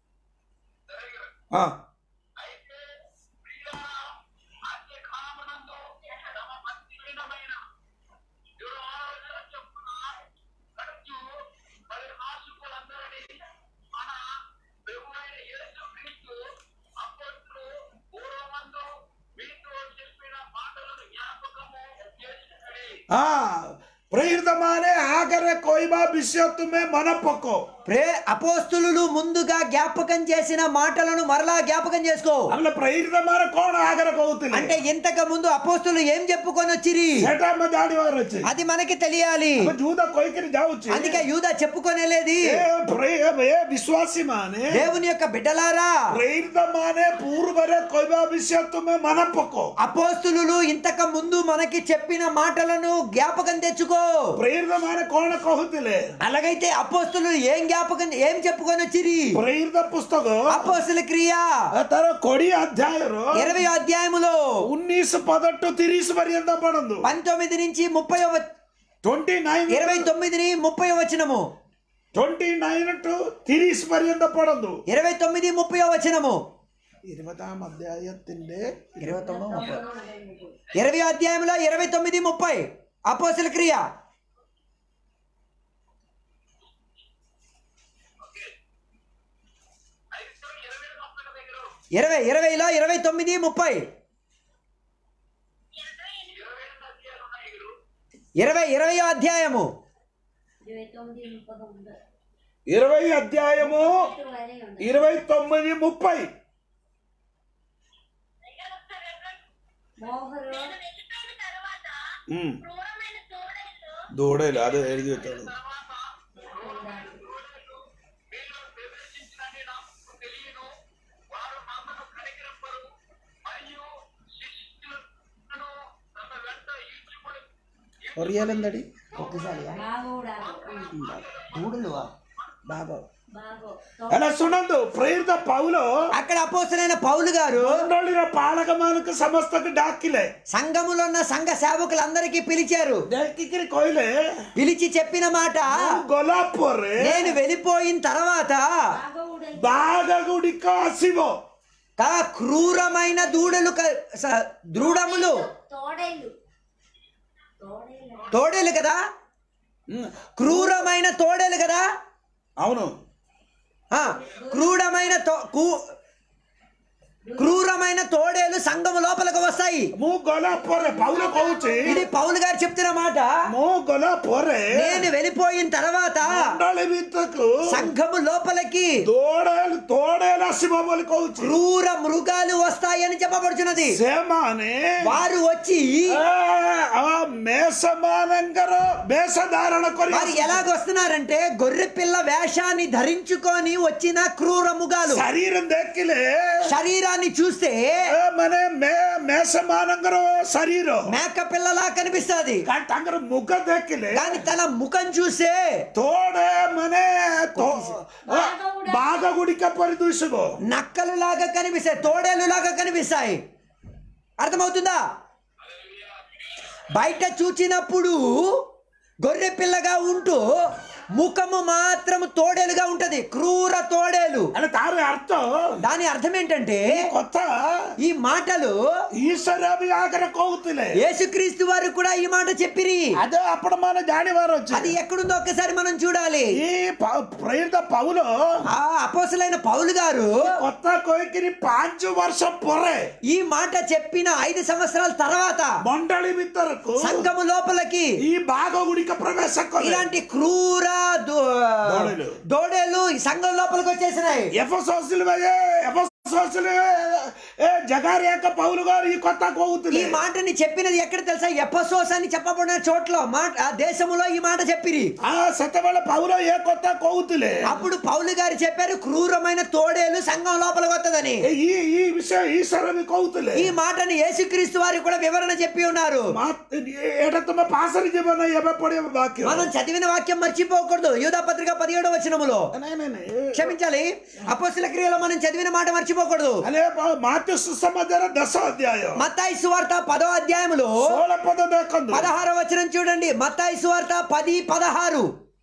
ఆ, అయితే ప్రియులారా, ఆజ్ఞకాలమునందు తమ భక్తిహీనమైన దురాలోచన చొప్పున నడుచు పరిహాసకులందరినీ మన ప్రభువైన యేసుక్రీస్తు అప్పొట్లు పూర్వమందు మీతో చెప్పిన మాటలను జ్ఞాపకము చేసుకుని ఆ ప్రేరితమానే ఆగరే కోయిబా విషయత్తుమే మన పొక్కో ప్రే అపోస్తులు ముందుగా జ్ఞాపకం చేసిన మాటలను మరలా జ్ఞాపకం చేసుకో అల్ల ప్రేరితమాన కోణ ఆగర కోవుతుంది అంటే ఇంతకు ముందు అపోస్తులు ఏం చెప్పుకొని వచ్చిరి సేటా మీద దాడి వారు వచ్చి అది మనకి తెలియాలి అబ్బ జూద కొయ్కిరి జావచ్చు అందుకే యూదా చెప్పుకొనేలేది ఏ ప్రే- ఏ విశ్వాసి మానే దేవుని యొక్క బిడ్డలారా ప్రేరితమానే పూర్వరే కోయిబా విషయత్తుమే మన పొక్కో అపోస్తులు ఇంతకు ముందు మనకి చెప్పిన మాటలను జ్ఞాపకం తెచ్చుకో ప్రేరితమాన కోణ కోహుతిలే అలాగైతే అపోస్తులు ఏం జ్ఞాపకం ఏం చెప్పుకొని వచ్చిరి ప్రేరిత పుస్తకం అపోస్తుల క్రియ ತರ ಕೊಡಿ ಅಧ್ಯಾಯರು ఇరవై అధ్యాయములో ಉನ್ನೀಸ್ ಪದಟ್ಟು ತಿರೀಸ್ ಪರ್ಯಂತ ಪಡಂದು పంతొమ్మిది నుంచి ముప్పై ಟ್ವೆಂಟಿ ನೈನ್ ఇరవై తొమ్మిదిని ముప్పై వచనము ಟ್ವೆಂಟಿ ನೈನ್ ಟು ತಿರೀಸ್ ಪರ್ಯಂತ ಪಡಂದು ఇరవై తొమ్మిది ముప్పై వచనము ഇരുപതാം അധ്യായത്തിന്റെ ఇరవై తొమ్మిది ముప్పై ఇరవై అధ్యాయంలో ఇరవై తొమ్మిది ముప్పై అపోస్తుల క్రియ అయితే ఇరవై మొక్కల దగ్గర ఇరవై ఇరవైలో ఇరవై తొమ్మిది ముప్పై ఇరవై అధ్యాయాలు ఉన్నాయి ఇరవై ఇరవై అధ్యాయము ఇరవై తొమ్మిది ముప్పై తొమ్మిది ఇరవై అధ్యాయము వరే ఉంది ఇరవై తొమ్మిది ముప్పై మోహరు వెళ్ళిపోయిన తర్వాత ఉమ్. క్రూరమైన తోడేళ్ళు దూడేలు అదే ఎడిగి పెట్టాడు మీలో ప్రవేశించినని నాకు తెలియను వారు నమ్మను కనికరింపరు మరియు శిష్యులను తమ వెంట ఈడ్చుకొని ఒరియాలందడి బాగోడా దూడలువా బాబా బాగో అలా సునందు ప్రేరిత పౌలో అక్కడ అపోసరైన పౌలు గారు ఉండోళ్ళిన పాలకమానకు సమస్తకు డాకిలే సంఘములో ఉన్న సంఘ సేవకులందరికీ పిలిచారు డాకికి కోయిలే పిలిచి చెప్పిన మాట గొలాపొర్రే నేను వెళ్ళిపోయిన తర్వాత బాగోడా బాగా గుడిక అసివో కా క్రూరమైన దూడలు క- స- దృఢములు తోడేళ్ళు తోడేళ్ళు తోడేలు కదా ఉమ్. క్రూరమైన తోడేలు కదా అవును ఆ, క్రూరమైన తో- కూ- క్రూరమైన తోడేలు సంఘము లోపలికి వస్తాయి ମୁଁ ଗଲା ପରେ ପାଉଲ କହୁଛି ఇది పౌలు గారు చెప్తున్న మాట ମୁଁ గଲା ପରେ నేను వెళ్ళిపోయిన తర్వాత ମଣ୍ଡଳୀ ଭିତରକୁ సంఘము లోపలికి ତୋଡେଲ ତୋଡେଲ ଆସିବ ବୋଲି କହୁଛି క్రూర మృగాలు వస్తాయని చెప్పబడుచున్నది ସେମାନେ వారు వచ్చి ମେଷ ମାନଙ୍କର ବେଶ ଧାରଣ କରି వారు ఎలాగ వస్తున్నారంటే గొర్రె పిల్ల వేషాన్ని ధరించుకొని వచ్చిన క్రూర మృగాలు ଶରୀର ଦେଖିଲେ శరీరాన్ని చూస్తే ଏ ମାନେ ମେ- ମେଷ ମାନଙ୍କର ଶରୀର మేక పిల్లలా కనిపిస్తుంది କା- ତାଙ୍କର ମୁଖ ଦେଖିଲେ కానీ తన ముఖం చూస్తే ତୋଡେ ମାନେ ତୋ- ବାଘ ଗୁଡ଼ିକ ପରି ଦିଶିବ నక్కలు లాగా కనిపిస్తాయి తోడేలు లాగా కనిపిస్తాయి అర్థమవుతుందా బయట చూచినప్పుడు గొర్రె పిల్లగా ఉంటూ ముఖము మాత్రం తోడేలుగా ఉంటది క్రూర తోడేలు అంటే ତାର ଅର୍ଥ దాని అర్థం ఏంటంటే କଥା ఈ మాటలు ଈଶ୍ୱର ବି ଆଗରେ କହୁଥିଲେ యేసుక్రీస్తు వారు కూడా ఈ మాట చెప్పిరి అదే ଆପଣ ମାନେ ଜାଣିବାର ଅଛି అది ఎక్కడుందో ఒక్కసారి మనం చూడాలి ఈ ప- ప్రేరిత పౌలు ఆ అపోసలైన పౌలు గారు కొత్త కోయికిరి ପାଞ୍ଚ ବର୍ଷ ପରେ ఈ మాట చెప్పిన ఐదు సంవత్సరాల తర్వాత మండలి ଭିତରକୁ సంఘము లోపలికి ఈ బాగ ଗୁଡ଼ିକ ప్రవేଶ କଲେ ఇలాంటి క్రూర దో- దోడేలు. దోడేలు ఈ సంఘం లోపలికి వచ్చేసినాయి ఎఫసోసులు ఎఫసోసులు ఏ జగారి యొక్క పౌలు గారు ఈ కొత్త ఈ కోగుతుంది మాటని చెప్పినది ఎక్కడ తెలుసా ఎపసోస్ అని చెప్పబడిన చోట్ల మాట ఆ దేశములో ఈ మాట చెప్పిరి ఆ సెతవేళ పౌలు ఏ కొత్త కోగుతులే అప్పుడు పౌలు గారు చెప్పారు క్రూరమైన తోడేలు సంఘం లోపలికి వస్తుందని ఈ ఈ విషయం ఈశ్వరుని కోగుతులే ఈ మాటని యేసుక్రీస్తు వారికి కూడా వివరణ చెప్పి ఉన్నారు ଏଇଟା ତୁମେ ପାସରେ ଯିବ ନା ଏବେ ପଢିବ ବାକ୍ୟ మనం చదివిన వాక్యం మర్చిపోకూడదు యూదా పత్రిక పదిహేడవ వచనములో ନାଇଁ ନାଇଁ ନାଇଁ క్షమించాలి అపోస్తుల క్రియలో మనం చదివిన మాట మర్చిపోకూడదు అలే మాత్య సుసమాచార దశ అధ్యాయం మత్తాయి సువార్త పదో అధ్యాయములో సోళ పద దేకందు పదహారవ వచనం చూడండి మత్తాయి సువార్త పది పదహారు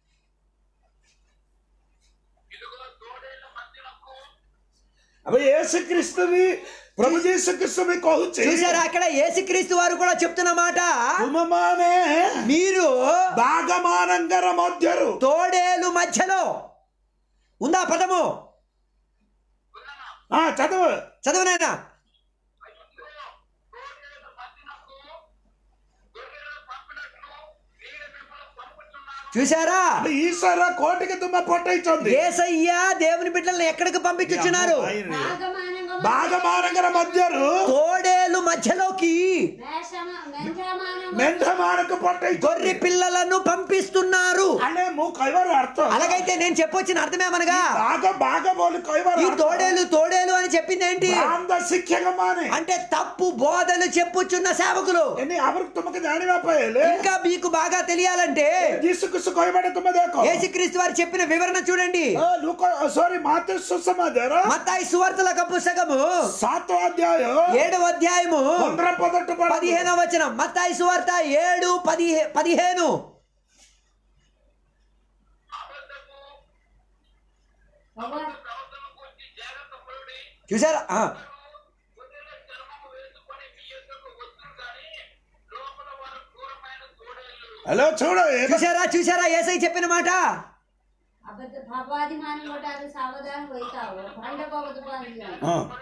ఇదిగో తోడేళ్ల మధ్యలకు అవి యేసుక్రీస్తువి ప్రభు యేసుక్రీస్తువి కହୁଛି చూసారా అక్కడ యేసుక్రీస్తు వారు కూడా చెప్తున్న మాట ତୁମମାନେ మీరు ବାଘମାନଙ୍କର ମଧ୍ୟରୁ తోడేలు మధ్యలో ఉందా పదము ହଁ చదువు చదవనైనా తోడేళ్ల మధ్యనకు గొర్రెలను పంపినట్లు నేను మిమ్మల్ని పంపుతున్నాను చూసారా ఈశ్వర కోటికి తుమ్మ పొట్టయిచొంది ఏసయ్య దేవుని బిడ్డల్ని ఎక్కడికి పంపించుచున్నారు భాగమానంగా బాగమానగర మధ్యరు తోడేలు మధ్యలోకి వేషమ మెంజమానం మెంఢమానకు పొట్టయి గొర్రె పిల్లలను పంపిస్తున్నారు అనే ము కైవరు అర్థం అలాగైతే నేను చెప్పొచ్చిన అర్థమేమనగా బాగ బాగ బోలు కైవరు ఈ తోడేలు తోడేలు అని చెప్పింది ఏంటి భ్రాంత శిక్షకమానే అంటే తప్పు బోధలు చెప్పుచున్న సేవకులు ఎన్ని అవరికి తుమకు జానివా పోయేలే ఇంకా మీకు బాగా తెలియాలంటే జీసుక్రీస్తు కైబడే తుమ్మ దేకో యేసుక్రీస్తు వారు చెప్పిన వివరణ చూడండి లూక సారీ మాతే సుసమాచార మత్తాయి సువార్తల పుస్తకము సాతో అధ్యాయం ఏడవ అధ్యాయము పంద్ర పదట్టు పడ పదిహేనవ వచనం మత్తాయి సువార్త ఏడు పదిహే పదిహేను అబద్ధము భగవత్ ప్రవర్తన గురించి జాగ్రత్త పడి చూసారా ఆ, గొర్రెల చర్మము వేసుకొని మీ యొద్దకు వస్తురు కానీ లోపల వారు క్రూరమైన తోడేళ్లు హలో చూడు చూసారా చూసారా ఏసై చెప్పిన మాట అబద్ధ భగవాది మానం కొట్టారు సావధానం పోయితావు పండ పోవద్దు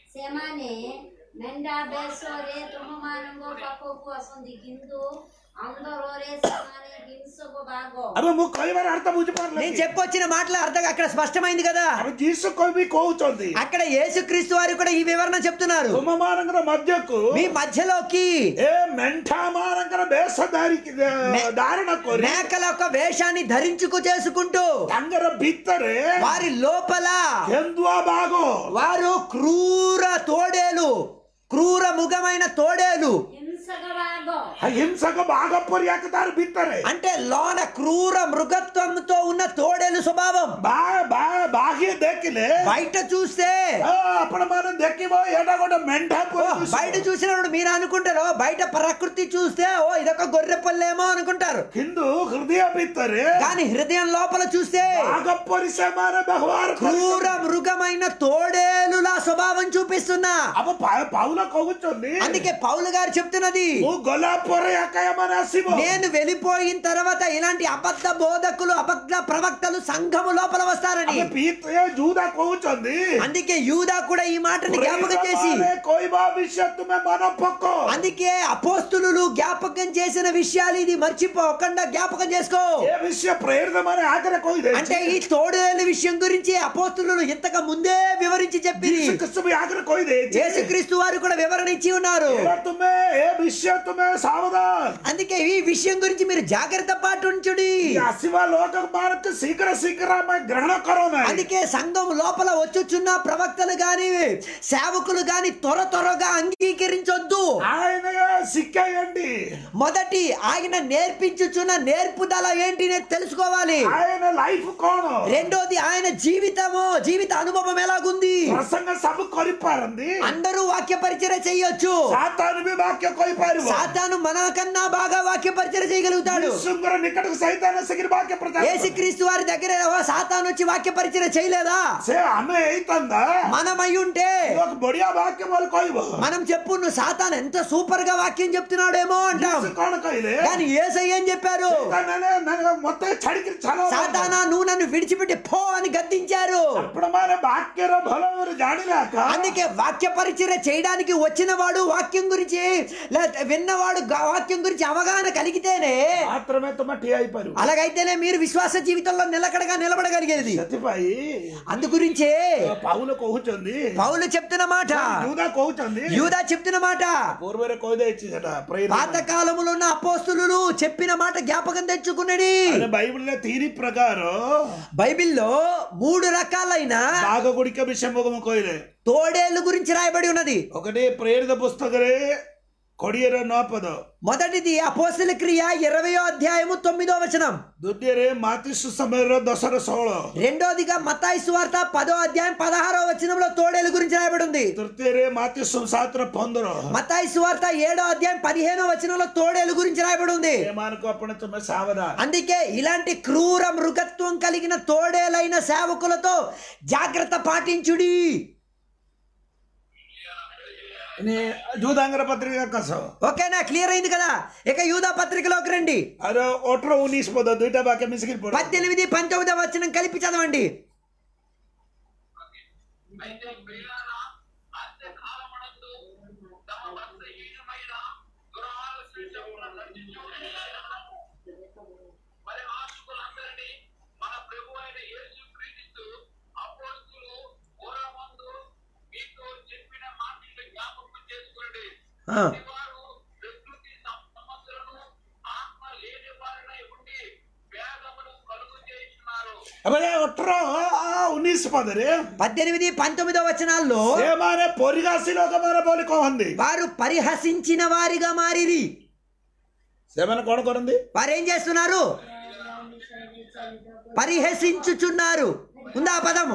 ସେମାନେ ମେଣ୍ଢା ବେଶରେ ତୁମମାନଙ୍କ ପାଖକୁ ଆସନ୍ତି କିନ୍ତୁ ଅନ୍ଦରରେ ସେମାନେ ହିଂସକ ବାଘ అବେ ମୁଁ କହିବାର ଅର୍ଥ నేను ବୁଝିପାରିଲି చెప్పొచ్చిన మాటలు అర్థం అక్కడ స్పష్టమైంది కదా అవి ଯୀଶୁ କବି କହୁଛନ୍ତି అక్కడ యేసుక్రీస్తు వారు కూడా ఈ వివరణ చెప్తున్నారు ତୁମମାନଙ୍କର ମଧ୍ୟକୁ మీ మధ్యలోకి ଏ ମେଣ୍ଢା ମାନଙ୍କର ବେଶ ଧାରି మే- ଧାରଣ କରି మేకల యొక్క వేషాన్ని ధరించుకు చేసుకుంటూ ତାଙ୍କର ଭିତରେ వారి లోపల କେନ୍ଦୁଆ ବାଘ వారు క్రూర తోడేలు క్రూర ముఖమైన తోడేలు ହିଂସକ ବାଘ ହିଂସକ ବାଘ ପରିଆକ ତାର ଭିତରେ అంటే లోన క్రూర మృగత్వంతో ఉన్న తోడేలు స్వభావం ବା- ବା- ବାଘ ଦେଖିଲେ బయట చూస్తే ଆପଣ ମାନେ ଦେଖିବ ଏଇଟା ଗୋଟେ ମେଣ୍ଢା ఓ, ପରି ଦିଶିବ। బయట చూసినప్పుడు మీరు అనుకుంటారు "ఓ, బయట ప్రకృతి చూస్తే ఓ ఇదొక గొర్రె పల్లెమో అనుకుంటారు କିନ୍ତୁ ହୃଦୟ ଭିତରେ కానీ హృదయం లోపల చూస్తే ବାଘ ପରି ସେମାନେ ବ୍ୟବହାର క్రూర କରୁଛନ୍ତି। మృగమైన తోడేలులా స్వభావం చూపిస్తున్నా ଆମ ପା- ପାଉଲ କହୁଛନ୍ତି అందుకే పౌలు గారు చెప్తున్నది ମୁଁ ଗଲା ପରେ ଏକା ଏମାନେ ଆସିବ నేను వెళ్ళిపోయిన తర్వాత ఇలాంటి అబద్ధ బోధకులు అబద్ధ ప్రవక్తలు సంఘము లోపల వస్తారని ଆମେ ପିତ ଜୁଦା କହୁଛନ୍ତି అందుకే యూదా కూడా ఈ మాటని జ్ఞాపకం చేసి ପ୍ରେରିତମାନେ କହିବା ବିଷୟ ତୁମେ ମନ ପକ అందుకే అపోస్తులు జ్ఞాపకం చేసిన విషయాలు ఇది మర్చిపోకుండా జ్ఞాపకం చేసుకో ଏ ବିଷୟ ପ୍ରେରିତ ମାନେ ଆଗରେ అంటే କହିଦେଇଛି ఈ తోడేలు విషయం గురించి అపోస్తులు ఇంతకు ముందే వివరించి చెప్పింది ଯୀଶୁ ଖ୍ରୀଷ୍ଟ ବି ଆଗରେ କହିଦେଇଛି యేసుక్రీస్తు వారు కూడా వివరణ ఇచ్చి ఉన్నారు ଏବା ତୁମେ ଏ ବିଷୟ ତୁମେ ସାବଧାନ అందుకే ఈ విషయం గురించి మీరు జాగ్రత్త పాటించుడి ఈ ଆସିବା ଲୋକମାନଙ୍କୁ ଶୀଘ୍ର ଶୀଘ୍ର ଆମେ గ్రహణ କର ନାହିଁ అందుకే సంఘం లోపల వచ్చుచున్న ప్రవక్తలు గాని సేవకులు గాని త్వర త్వరగా అంగీకరించొద్దు ఆయన ଶିକ୍ଷା ఏంటి మొదటి ఆయన నేర్పించుచున్న నేర్పుదల ఏంటి అనేది తెలుసుకోవాలి ఆయన లైఫ్ କଣ రెండోది ఆయన జీవితము జీవిత అనుభవం ఎలాగుంది ପ୍ରସଙ୍ଗ ସବୁ କରିପାରନ୍ତି అందరూ వాక్య పరిచయం చేయొచ్చు ସାତାନ ବି ବାକ୍ୟ କହିପାରିବ సాతాను మనకన్నా బాగా వాక్య పరిచయం చేయగలుగుతాడు ଯୀଶୁଙ୍କର ନିକଟକୁ ସైతాନ ଆସିକିରି ବାକ୍ୟ ପ୍ରଚାର କରେ। యేసుక్రీస్తు వారి దగ్గర ఓ సాతాను వచ్చి వాక్య పరిచయం చేయలేదా ସେ ଆମେ ହେଇଥାନ୍ତା మనమై ఉంటే ఒక ବଢିଆ ବାକ୍ୟ ବୋଲି କହିବ మనం చెప్పు నువ్వు సాతాను ఎంత సూపర్ గా వాక్యం చెప్తున్నాడేమో అంటాం ଯୀଶୁ କଣ କହିଲେ కానీ ఏసై ఏం చెప్పారు ସୈତାନ ମାନେ ମତେ ଛାଡିକିରି ଛାଡ సాతానా నువ్వు నన్ను విడిచిపెట్టి పో అని గద్దించారు ଆପଣ ମାନେ ବାକ୍ୟର ଭଲ ଭାବରେ ଜାଣିଲେ ଆକା అందుకే వాక్య పరిచయం చేయడానికి వచ్చిన వాడు వాక్యం గురించి లేదా విన్నవాడు గా- వాక్యం గురించి అవగాహన కలిగితేనే ମାତ୍ରମେ ତମେ ଠିଆ ହେଇପାରିବ అలాగైతేనే మీరు విశ్వాస జీవితంలో నిలకడగా నిలబడగలిగేది ସେଥିପାଇଁ అందు గురించే ପାଉଲ କହୁଛନ୍ତି పౌలు చెప్తున్న మాట ଯୁଦା କହୁଛନ୍ତି యూదా చెప్తున్న మాట ପୂର୍ବରେ କହିଦେଇଛି ସେଟା ପ୍ରେରିତ పాత కాలములో ఉన్న అపోస్తులు చెప్పిన మాట జ్ఞాపకం తెచ్చుకున్నది ମାନେ ବାଇବଲରେ ତିନି ପ୍ରକାର బైబిల్లో మూడు రకాలైన ବାଘ ଗୁଡ଼ିକ ବିଷୟ ମୁଁ କହିଲେ తోడేళ్ళు గురించి రాయబడి ఉన్నది ఒకటి ప్రేరిత పుస్తకରେ କୋଡ଼ିଏର ନଅ ପଦ మొదటిది అపోస్తుల క్రియ ఇరవయో అధ్యాయము తొమ్మిదో వచనం ଦ୍ୱିତୀୟରେ ମାତିసు ସମୟର ଦଶର ଷୋହଳ రెండోదిగా మతాయి సువార్త పదో అధ్యాయం పదహారో వచనంలో తోడేలు గురించి రాయబడి ఉంది ତୃତୀୟରେ ମାତିసు ସାତର ପନ୍ଦର మతాయి సువార్త ఏడో అధ్యాయం పదిహేనో వచనంలో తోడేలు గురించి రాయబడి ఉంది ଏମାନଙ୍କୁ ଆପଣ ତୁମେ ସାବଧାନ అందుకే ఇలాంటి క్రూర మృగత్వం కలిగిన తోడేలైన సేవకులతో జాగ్రత్త పాటించుడి ଜୁଦାଙ୍ଗର ପତ୍ରିକା କସ ఓకేనా క్లియర్ అయింది కదా ఇక యూదా పత్రికలోకి రండి ଆର ଅଠର ଉଣେଇଶ ପଦ ଦୁଇଟା ବାକ୍ୟ ମିଶିକିରି ପଢ పద్దెనిమిది పంతొమ్మిదో వచనం కలిపి చదవండి అయితే ప్రియులారా అంత్యకాలమునందు తమ భక్తిహీనమైన దురాలోచనలను నటించు మరి ఆశకులందరినీ మన ప్రభు అయిన యేసు క్రీస్తు అపోస్తులు పూర్వమందు మీతో చెప్పిన మాటలు జ్ఞాపకం చేసుకోండి ఆ, వారు ప్రకృతి సమస్యలను ఆత్మ లేని వారినై ఉండి వేదమును కలుగు చేస్తున్నారు ଏବେ ଅଠର ଉଣେଇଶ ପଦରେ పద్దెనిమిది పంతొమ్మిదో వచనాల్లో ସେମାନେ ପରିହାସୀ ଲୋକମାନେ ବୋଲି କହନ୍ତି వారు పరిహసించిన వారిగా మారిరి ସେମାନେ କଣ କରନ୍ତି వారు ఏం చేస్తున్నారు పరిహసించుచున్నారు ఉందా ఆ పదము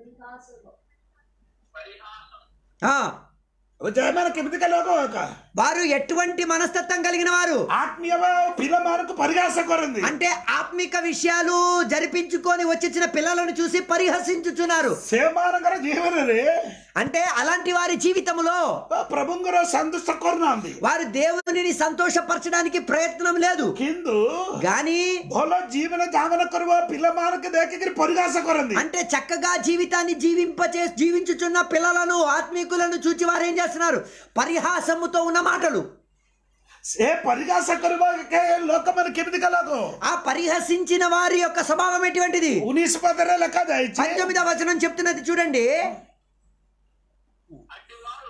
ఆ, ଏବେ ସେମାନେ କେମିତିକା ଲୋକ ଏକା వారు ఎటువంటి మనస్తత్వం కలిగిన వారు ఆత్మీయ పిల్లମାନଙ୍କୁ పరిహాస କରନ୍ତି అంటే ఆత్మిక విషయాలు జరిపించుకొని వచ్చిన పిల్లలను చూసి పరిహసించుచున్నారు ସେମାନଙ୍କର ଜୀବନରେ అంటే అలాంటి వారి జీవితంలో ପ୍ରଭୁଙ୍କର ସନ୍ତୁଷ୍ଟ କରୁନାହାନ୍ତି వారు దేవునిని సంతోషపరచడానికి ప్రయత్నం లేదు କିନ୍ତୁ గాని ଭଲ ଜୀବନ ଯାପନ କରିବା ପିଲାମାନଙ୍କୁ ଦେଖିକିରି ପରିହାସ କରନ୍ତି అంటే చక్కగా జీవితాన్ని జీవింపచే జీవించుచున్న పిల్లలను ఆత్మీకులను చూచి వారు ఏం చేస్తున్నారు పరిహాసముతో ఉన్న మాటలు ସେ ପରିହାସ କରିବା କେ- ଲୋକମାନେ କେମିତିକା ଲୋକ ఆ పరిహసించిన వారి యొక్క స్వభావం ఎటువంటిది ଉଣେଇଶ ପଦରେ ଲେଖାଯାଇଛି పంతొమ్మిదవ వచనం చెప్తున్నది చూడండి అట్టి వారు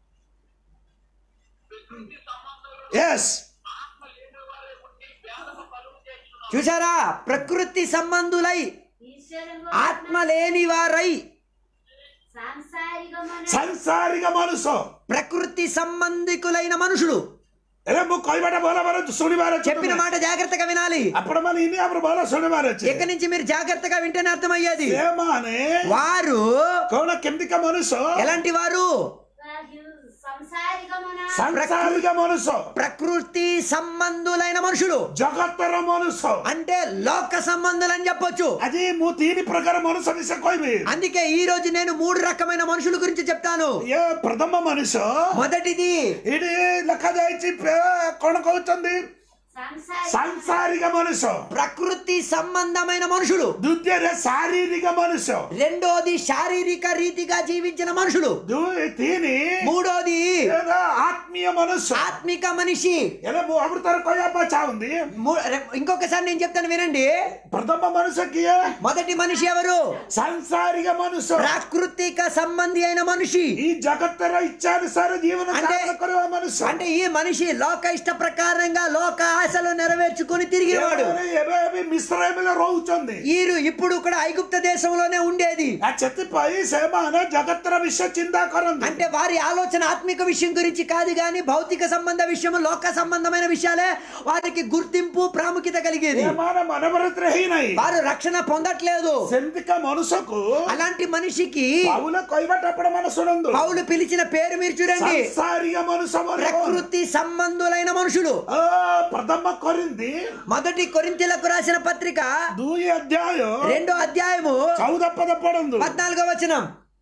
ప్రకృతి సంబంధంలో ఎస్ ఆత్మ లేని వారే ఉండి వేదము కలుగు చేస్తున్నారు చూసారా ప్రకృతి సంబంధులై ఈశ్వరంలో ఆత్మ లేని వారై సాంసారికమైన ସାଂସାରିକ ମନୁଷ ప్రకృతి సంబంధికులైన మనుషులు ଏବେ ମୁଁ କହିବାଟା ଭଲ ଭଲ ଶୁଣିବାର ଅଛି చెప్పిన మాట జాగ్రత్తగా వినాలి ଆପଣ ମାନେ ଇନି ଆମର ଭଲ ଶୁଣିବାର ଅଛି ఇక్కడి నుంచి మీరు జాగ్రత్తగా వింటేనే అర్థమయ్యేది ସେମାନେ వారు କଣ କେମିତିକା ମନୁଷ ఎలాంటి వారు సంసారికమైన ସାଂସାରିକ ମନୁଷ ప్రకృతి సంబంధులైన మనుషులు ଜଗତର ମନୁଷ అంటే లోక సంబంధులు అని చెప్పొచ్చు ଆଜି ମୁଁ ତିନି ପ୍ରକାର ମନୁଷ ବିଷୟ କହିବି అందుకే ఈ రోజు నేను మూడు రకమైన మనుషుల గురించి చెప్తాను ଇଏ ପ୍ରଥମ ମନୁଷ మొదటిది ଏଠି ଲେଖାଯାଇଛି ପେ- କଣ କହୁଛନ୍ତି సాంసారిక ସାଂସାରିକ ମନୁଷ ప్రకృతి సంబంధమైన మనుషులు ଦ୍ୱିତୀୟରେ ଶାରୀରିକ ମନୁଷ రెండోది శారీరక రీతిగా జీవించిన మనుషులు ଦୁଇ ତିନି మూడోది ଏରା ఆత్మీయ మనుష్య ఆత్మిక మనిషి ହେଲେ ମୁଁ అమృతର କହିବା ପାଇଁ ଚାହୁଁନ୍ତି మూ- రె- ఇంకొకసారి నేను చెప్తాను వినండి ପ୍ରଥମ ମନୁଷ୍ୟ କିଏ మొదటి మనిషి ఎవరు ସାଂସାରିକ ମନୁଷ୍ୟ ప్రాకృతిక సంబంధి అయిన మనిషి ఈ జగత్తର ఇచ్ఛానుసార జీవన అంటే- ଯାପନ କରିବା ମନୁଷ୍ୟ అంటే ఈ మనిషి లోక ఇష్ట ప్రకారంగా లోక ఆశలు నెరవేర్చుకుని తిరిగినవాడు ଏମାନେ ଏବେ ଏବେ ମିଶ୍ରମିରେ ରହୁଛନ୍ତି ఈరు ఇప్పుడు కూడా ఐగుప్త దేశంలోనే ఉండేది ଆଉ ସେଥିପାଇଁ ସେମାନେ ଜଗତର ବିଷୟ ଚିନ୍ତା କରନ୍ତି అంటే వారి ఆలోచన ఆత్మిక విషయం గురించి కాదు గాని భౌతిక సంబంధ విషయం లోక సంబంధమైన విషయాలే వారికి గుర్తింపు ప్రాముఖ్యత కలిగేది ଏମାନେ ମନୋବୃତ୍ତିରେ ହେଇନାହିଁ వారు రక్షణ పొందట్లేదు ସେମିତିକା ମନୁଷ୍ୟକୁ అలాంటి మనిషికి ପାଉଲ କହିବାଟା ଆପଣ ମାନେ ଶୁଣନ୍ତୁ పౌలు పిలిచిన పేరు మీరు చూడండి ସାଂସାରିକ ମନୁଷ୍ୟ ମାନେ କଣ? ప్రకృతి సంబంధులైన మనుషులు ఆ, ప్రథమ కొరింది మొదటి కొరింతలకు రాసిన పత్రిక ଦୁଇ ଅଧ୍ୟାୟ రెండో అధ్యాయము ଚଉଦ ପଦ ପଢନ୍ତୁ పద్నాలుగో వచనం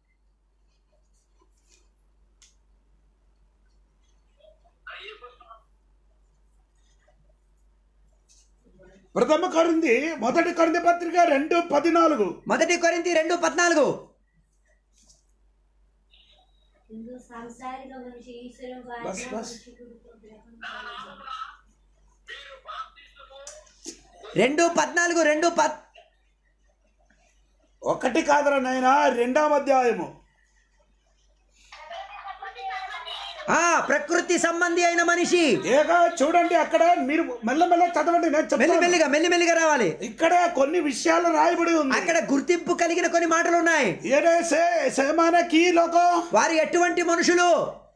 ప్రథమ కొరింది మొదటి కొరింది పత్రిక రెండు పద్నాలుగు మొదటి కొరింతి రెండు పద్నాలుగు హిందూ సాంసారిక మనిషి ఈశ్వరం బస్, బస్. రెండు పద్నాలుగు రెండు పద్ ఒకటి కాదరా నాయన రెండవ అధ్యాయము ఆ ప్రకృతి సంబంధి అయిన మనిషి ఏక చూడండి అక్కడ మీరు మెల్లమెల్ల చదవండి నేను చెప్తాను మెల్లిమెల్లిగా మెల్లిమెల్లిగా రావాలి ఇక్కడ కొన్ని విషయాలు రాయబడి ఉంది అక్కడ గుర్తింపు కలిగిన కొన్ని మాటలు ఉన్నాయి ఏడే సే సేమాన కీ లోకం వారు ఎటువంటి మనుషులు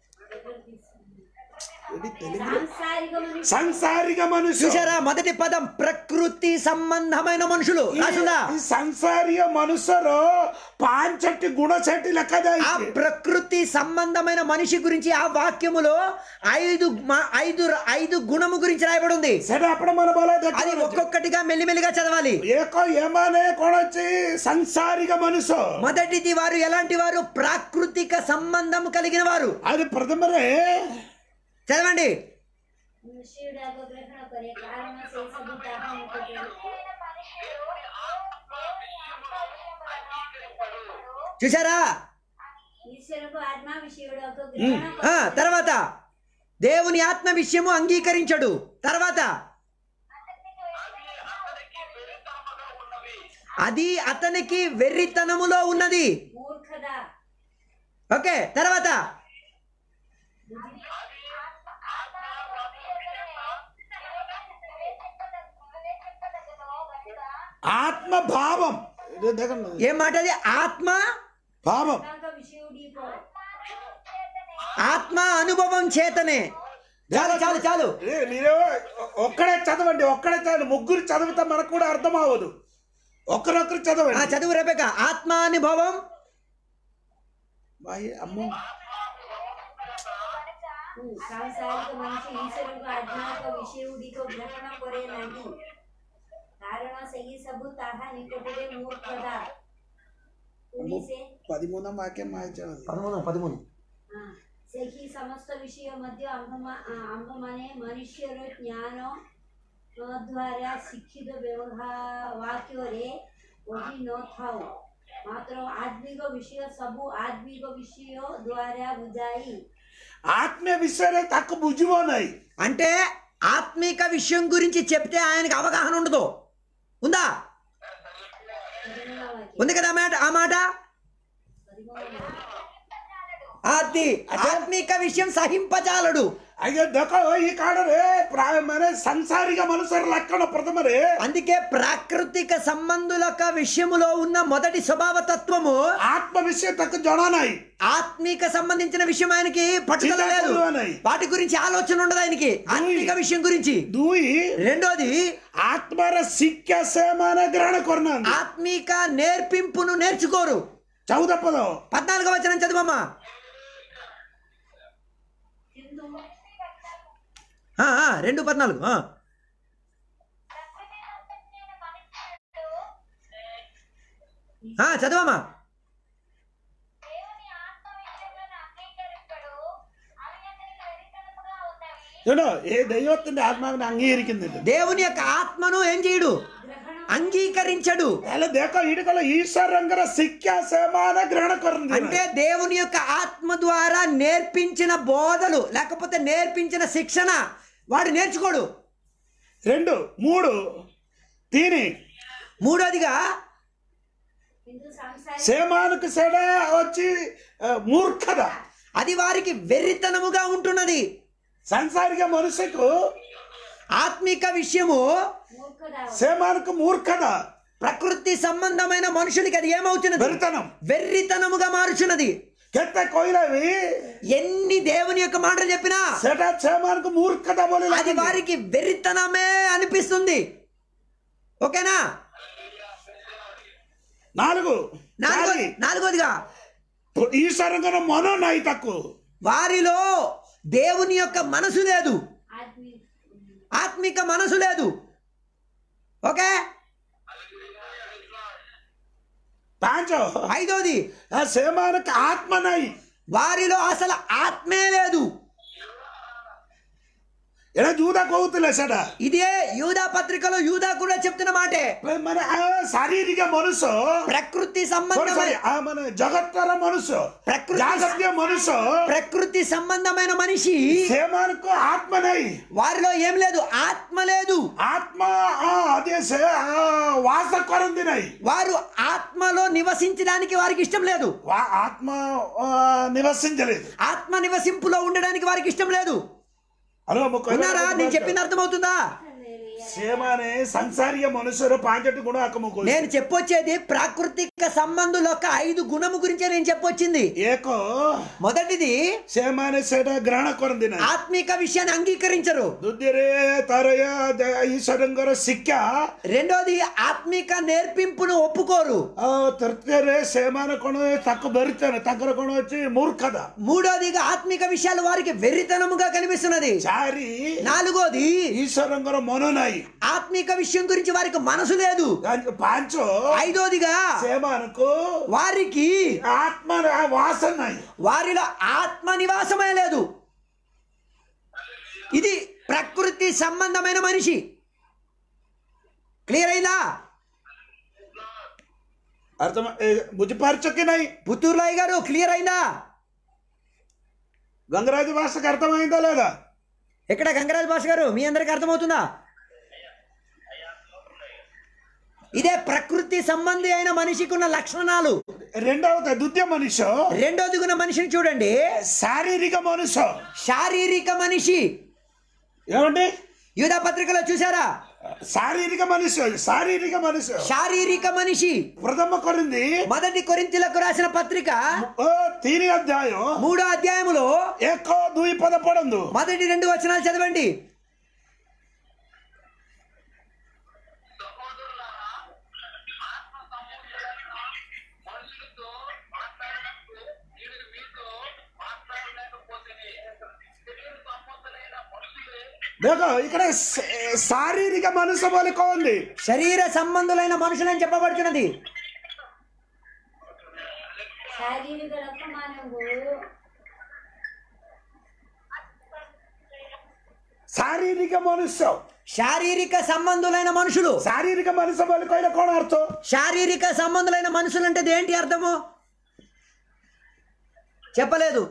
సాంసారిక మనిషి సంసారిక మనుషులు చూసారా మొదటి పదం ప్రకృతి సంబంధమైన మనుషులు రాసుందా ఈ సంసారిక మనుషులు పాంచటి గుణచెట్టి లెక్క ఆ ଯାଇଛି। ప్రకృతి సంబంధమైన మనిషి గురించి ఆ వాక్యములో ఐదు మ- ఐదు ఐదు గుణము గురించి రాయబడి ఉంది ସେଟା ଆପଣ ମାନେ ଭଲ అది ଦେଖିବେ ఒక్కొక్కటిగా మెల్లిమెల్లిగా చదవాలి ଏକ ଏମାନେ କଣ ଅଛି సంసారిక మనుష్ୟ మొదటిది వారు ఎలాంటి వారు ప్రాకృతిక సంబంధం కలిగిన వారు అది ప్రథమରେ చదవండి శివుడాకు గ్రహణ కరే కారణ సే సబు తాహ నికటే చూసారా ఈశ్వరకు ఆత్మ విషయుడాకు గ్రహణ ఆ, తర్వాత దేవుని ఆత్మ విషయము అంగీకరించడు తర్వాత అది అతనికి వెర్రితనములో ఉన్నది మూర్ఖద ఓకే తర్వాత ఆత్మభావం ఇది ଦେଖନ୍ତୁ ఏం మాట అది ఆత్మ భావం కాక విషయుడికో ఆత్మ అనుభవం చేతనే చాలు చాలు చాలు ఏ, మీరు ఒక్కడే చదవండి ఒక్కడే చదవండి ముగ్గురు చదివితే మనకు కూడా అర్థం అవ్వదు ఒకరొకరు ఆ చదవండి చదువు రేపక ఆత్మ అనుభవం బాయ్, అమ్మో సాంసారిక మనిషి ఈశ్వరకు ఆజ్ఞాక విషయుడికో గ్రహణ કરે નહીં કારણ સહી સબુ તાહા નિકટરે મૂર્ખતા उन्हीं से పదిమూడవ వాక్యం వాయించాలి పదమూడు పదమూడు हाँ, से ही समस्त विषय मध्य आम्भमाने मनुष्यर ज्ञान द्वारा शिक्षित व्यवहार वाक्योरे वही न थाओ मात्र आत्मिक विषय सबु आत्मिक विषय द्वारा बुझाई ఆత్మీయ విషయాలే తక్కువ బుజ్జిపోనాయి అంటే ఆత్మీక విషయం గురించి చెప్తే ఆయనకి అవగాహన ఉండదు ఉందా पदिमूडవ वाक्य ఉంది కదా ఆ మాట ఆ మాట पदिमूडవ वाक्य అది ఆత్మీక విషయం సహింపజాలడు అయ్యో దొక ఈ కాడరే ప్రా- మన సంసారిక మనుషుల లక్షణ ప్రథమరే అందుకే ప్రాకృతిక సంబంధులక విషయములో ఉన్న మొదటి స్వభావ తత్వము ఆత్మ విషయం తక్కువ జొనానాయి ఆత్మీక సంబంధించిన విషయం ఆయనకి పట్టుదల లేదు చిన్నపిల్లవానాయి. వాటి గురించి ఆలోచన ఉండదు ఆయనకి ఆత్మీక విషయం గురించి దూయి రెండోది ఆత్మర శిక్ష సేమాన గ్రహణ కొరనాంది ఆత్మీక నేర్పింపును నేర్చుకోరు చౌద పదం పద్నాలుగో వచనం చదువమ్మా किंतु ఆ, ఆ, రెండు పద్నాలుగు ఆ. ప్రకృతి సంబంధించిన మనుషుడు ఆ, చదవమ్మా దేవుని ఆత్మ విషయములను అంగీకరించడు అవి అతనికి వెరితనముగా ఉన్నవి చూడు ఏ దైవത്തിന്റെ ఆత్మని అంగీకరించింది దేవుని యొక్క ఆత్మను ఏం చేయడు అంగీకరించడు అలా దేక ఇడుకల ఈశ్వరంగర శిక్ష సేమాన గ్రహణ కొరంది అంటే దేవుని యొక్క ఆత్మ ద్వారా నేర్పించిన బోధలు లేకపోతే నేర్పించిన శిక్షణ వాడు నేర్చుకోడు రెండు మూడు తీని మూడోదిగా किंतु सांसारिक సేమానికి సెడ వచ్చి ఆ, మూర్ఖత అది వారికి వెర్రితనముగా ఉంటున్నది సంసారిక మనుషుకు ఆత్మిక విషయము मूर्खता సేమానికి మూర్ఖత ప్రకృతి సంబంధమైన మనుషులకి అది ఏమవుతున్నది వెరితనం వెర్రితనముగా మారుచున్నది ಕೆತ್ತ ಕೊಯ್ಲವಿ ఎన్ని దేవుని యొక్క మాటలు చెప్పినా సెట సేమానికి మూర్ఖత బోలి అది వారికి వెర్రితనమే అనిపిస్తుంది ఓకేనా నాలుగు నాలుగో చాలి. నాలుగోదిగా ఈశ్వరంగా మనో నాయి తక్కువ వారిలో దేవుని యొక్క మనసు లేదు आदमी ఆత్మిక మనసు లేదు ఓకే పాంచో ఐదోది ఆ సేమానికి ఆత్మ నాయి వారిలో అసలు ఆత్మే లేదు ఎడ జూద కోగుతులే సెట ఇదే యూదా పత్రికలో యూదా కూడా చెప్తున్న మాటే మన ఆ శారీరక మనసు ప్రకృతి sorry, సంబంధమైన sorry, ఆ మన జగత్తర మనసు ప్రకృతి జాగత్య మనసు ప్రకృతి సంబంధమైన మనిషి సేమానికి ఆత్మ నాయి వారిలో ఏం లేదు ఆత్మ లేదు ఆత్మ ఆ, అదే సే ఆ, వాస కొరంది నాయి వారు ఆత్మలో నివసించడానికి వారికి ఇష్టం లేదు వా- ఆత్మ ఆ, నివసించలేదు ఆత్మ నివసింపులో ఉండడానికి వారికి ఇష్టం లేదు హలో ముక్క ఉన్నారా నేను చెప్పింది అర్థమవుతుందా సేమానే సంసారిక మనుషులు పాంచట్టు గుణ అక్కముకు నేను చెప్పొచ్చేది ప్రాకృతిక సంబంధుల యొక్క ఐదు గుణము గురించే నేను చెప్పొచ్చింది ఏకో మొదటిది సేమానే సేట గ్రహణ కొరందిన ఆత్మిక విషయాన్ని అంగీకరించరు దుద్దిరే తరయ ద- ఈశ్వరంగర సిక్క రెండోది ఆత్మిక నేర్పింపును ఒప్పుకోరు ఆ, తృతీయరే సేమాన కొన తక్కువ బెరుతాను తగ్గర కొన వచ్చి మూర్ఖత మూడోదిగా ఆత్మిక విషయాలు వారికి వెర్రితనముగా కనిపిస్తున్నది చారి నాలుగోది ఈశ్వరంగర మనోనాయి ఆత్మిక విషయం గురించి వారికి మనసు లేదు దానికి పాంచో ఐదోదిగా సేమానకు వారికి ఆత్మ వాసనాయి వారిలో ఆత్మ నివాసమే లేదు ఇది ప్రకృతి సంబంధమైన మనిషి క్లియర్ అయిందా అర్థం బుద్ధిపరచకినాయి పుత్తూరులాయ్ గారు క్లియర్ అయిందా గంగరాజు భాషకు అర్థమైందా లేదా ఎక్కడ గంగరాజ్ భాష గారు మీ అందరికి అర్థమవుతుందా ఇదే ప్రకృతి సంబంధి అయిన మనిషికి ఉన్న లక్షణాలు రెండవది ద్వితీయ మనిషి రెండోది ఉన్న మనిషిని చూడండి శారీరక మనుషు శారీరక మనిషి ఏమండి యూదా పత్రికలో చూసారా శారీరక మనిషి శారీరక మనిషి శారీరక మనిషి ప్రథమ కొరింది మొదటి కొరింతలకు రాసిన పత్రిక ఓ తీని అధ్యాయం మూడో అధ్యాయములో ఏకో దుయి పద పడందు మొదటి రెండు వచనాలు చదవండి మనుషులతో మాట్లాడినప్పుడు నేను మీతో మాట్లాడలేకపోతే శరీర సంబంధులైన మనుషులే దేఖో ఇక్కడ శ- శారీరక మనసు మొలక ఉంది శరీర సంబంధులైన మనుషులని చెప్పబడుతున్నది శారీరక రకమానము ଶାରୀରିକ ମନୁଷ୍ୟ శారీరక సంబంధులైన మనుషులు ଶାରୀରିକ ମନୁଷ୍ୟ ବୋଲି କହିଲେ କଣ ଅର୍ଥ శారీరక సంబంధులైన మనుషులు అంటే ఏంటి అర్థము చెప్పలేదు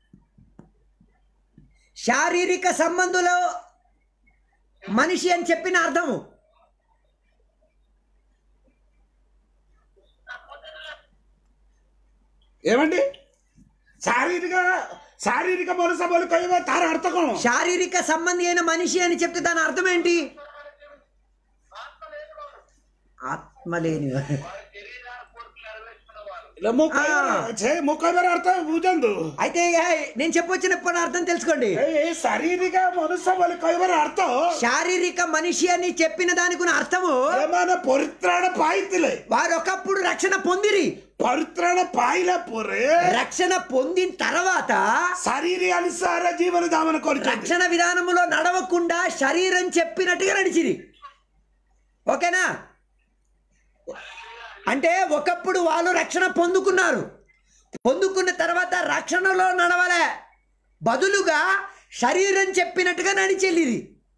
శారీరక సంబంధులు మనిషి అని చెప్పిన అర్థము ఏమండి శారీరక శారీరక మనుష్య ବୋଲି କହିବା ତାର ଅର୍ଥ କଣ శారీరక సంబంధి అయిన మనిషి అని చెప్తే దాని అర్థం ఏంటి ఆత్మ లేని వారి శరీరాన్ని కోరికలు నెరవేర్చుకునేవారు ఇలా ମୁଁ କହିବାର ଛେ ମୁଁ କହିବାର ଅର୍ଥ ବୁଝନ୍ତୁ అయితే ఏ, నేను చెప్పొచ్చిన పని అర్థం తెలుసుకోండి ଏଇ ଶାରୀରିକ ମନୁଷ୍ୟ ବୋଲି କହିବାର ଅର୍ଥ శారీరక మనిషి అని చెప్పిన దానికి ఉన్న అర్థము ଏମାନେ ପରିତ୍ରାଣ ପାଇଥିଲେ వారు ఒకప్పుడు రక్షణ పొందిరి ପରିତ୍ରାଣ ପାଇଲା ପରେ రక్షణ పొందిన తర్వాత ଶାରୀରିକ ଅନୁସାରେ ଜୀବନ ଯାପନ କରିଛନ୍ତି రక్షణ విధానములో నడవకుండా శరీరం చెప్పినట్టుగా నడిచిరి ఓకేనా అంటే ఒకప్పుడు వాళ్ళు రక్షణ పొందుకున్నారు పొందుకున్న తర్వాత రక్షణలో నడవలే బదులుగా శరీరం చెప్పినట్టుగా నడిచెళ్ళిరి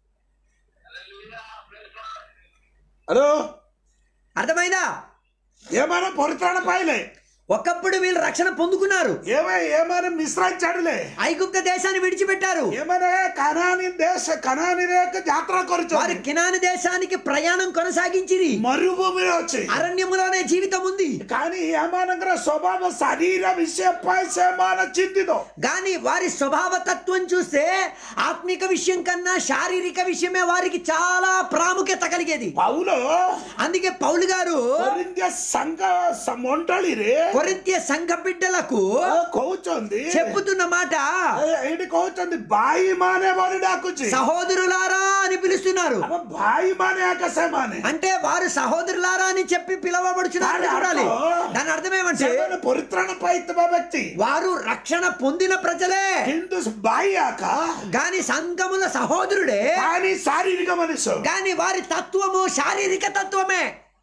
హలో అర్థమైందా ఏమైనా పరిత్రాణ పాయలే ఒకప్పుడు వీళ్ళు రక్షణ పొందుకున్నారు ఏమై ఏమైనా మిశ్రాంతి చాడులే ఐగుప్త దేశాన్ని విడిచిపెట్టారు ఏమైనా కనాని దేశ కనాని రేఖ యాత్ర వారు కొరచు కినాని దేశానికి ప్రయాణం కొనసాగించిరి మరుభూమిలో వచ్చి అరణ్యములోనే జీవితం ఉంది కానీ ఏమానంగర స్వభావ శరీర విషయపై సేమాన చింతితో కానీ వారి స్వభావ తత్వం చూస్తే ఆత్మిక విషయం కన్నా శారీరక విషయమే వారికి చాలా ప్రాముఖ్యత కలిగేది పౌలో అందుకే పౌలు గారు కొరింథ్య సంఘ స- మండలిରେ కొరింథ్య సంఘ బిడ్డలకు କହୁଛନ୍ତି చెప్పుతున్న మాట ଏ- ଏଇଠି କହୁଛନ୍ତି ଭାଇ ମାନେ ବୋଲି ଡାକୁଛି సహోదరులారా అని పిలుస్తున్నారు ଆମ ଭାଇ ମାନେ ଆక ସେମାନେ అంటే వారు సహోదరులారా అని చెప్పి పిలవబడుచున్నారు దాని చూడాలి అర్థం- దాని అర్థం ఏమంటే ସେମାନେ ପରିତ୍ରାଣ ପାଇଥିବା ବ୍ୟକ୍ତି వారు రక్షణ పొందిన ప్రజలే କିନ୍ତୁ ଭାଇ ଆక గాని సంఘముల సహోదరుడే కానీ శారీరక మనుష్ୟ గాని వారి తత్వము శారీరక తత్వమే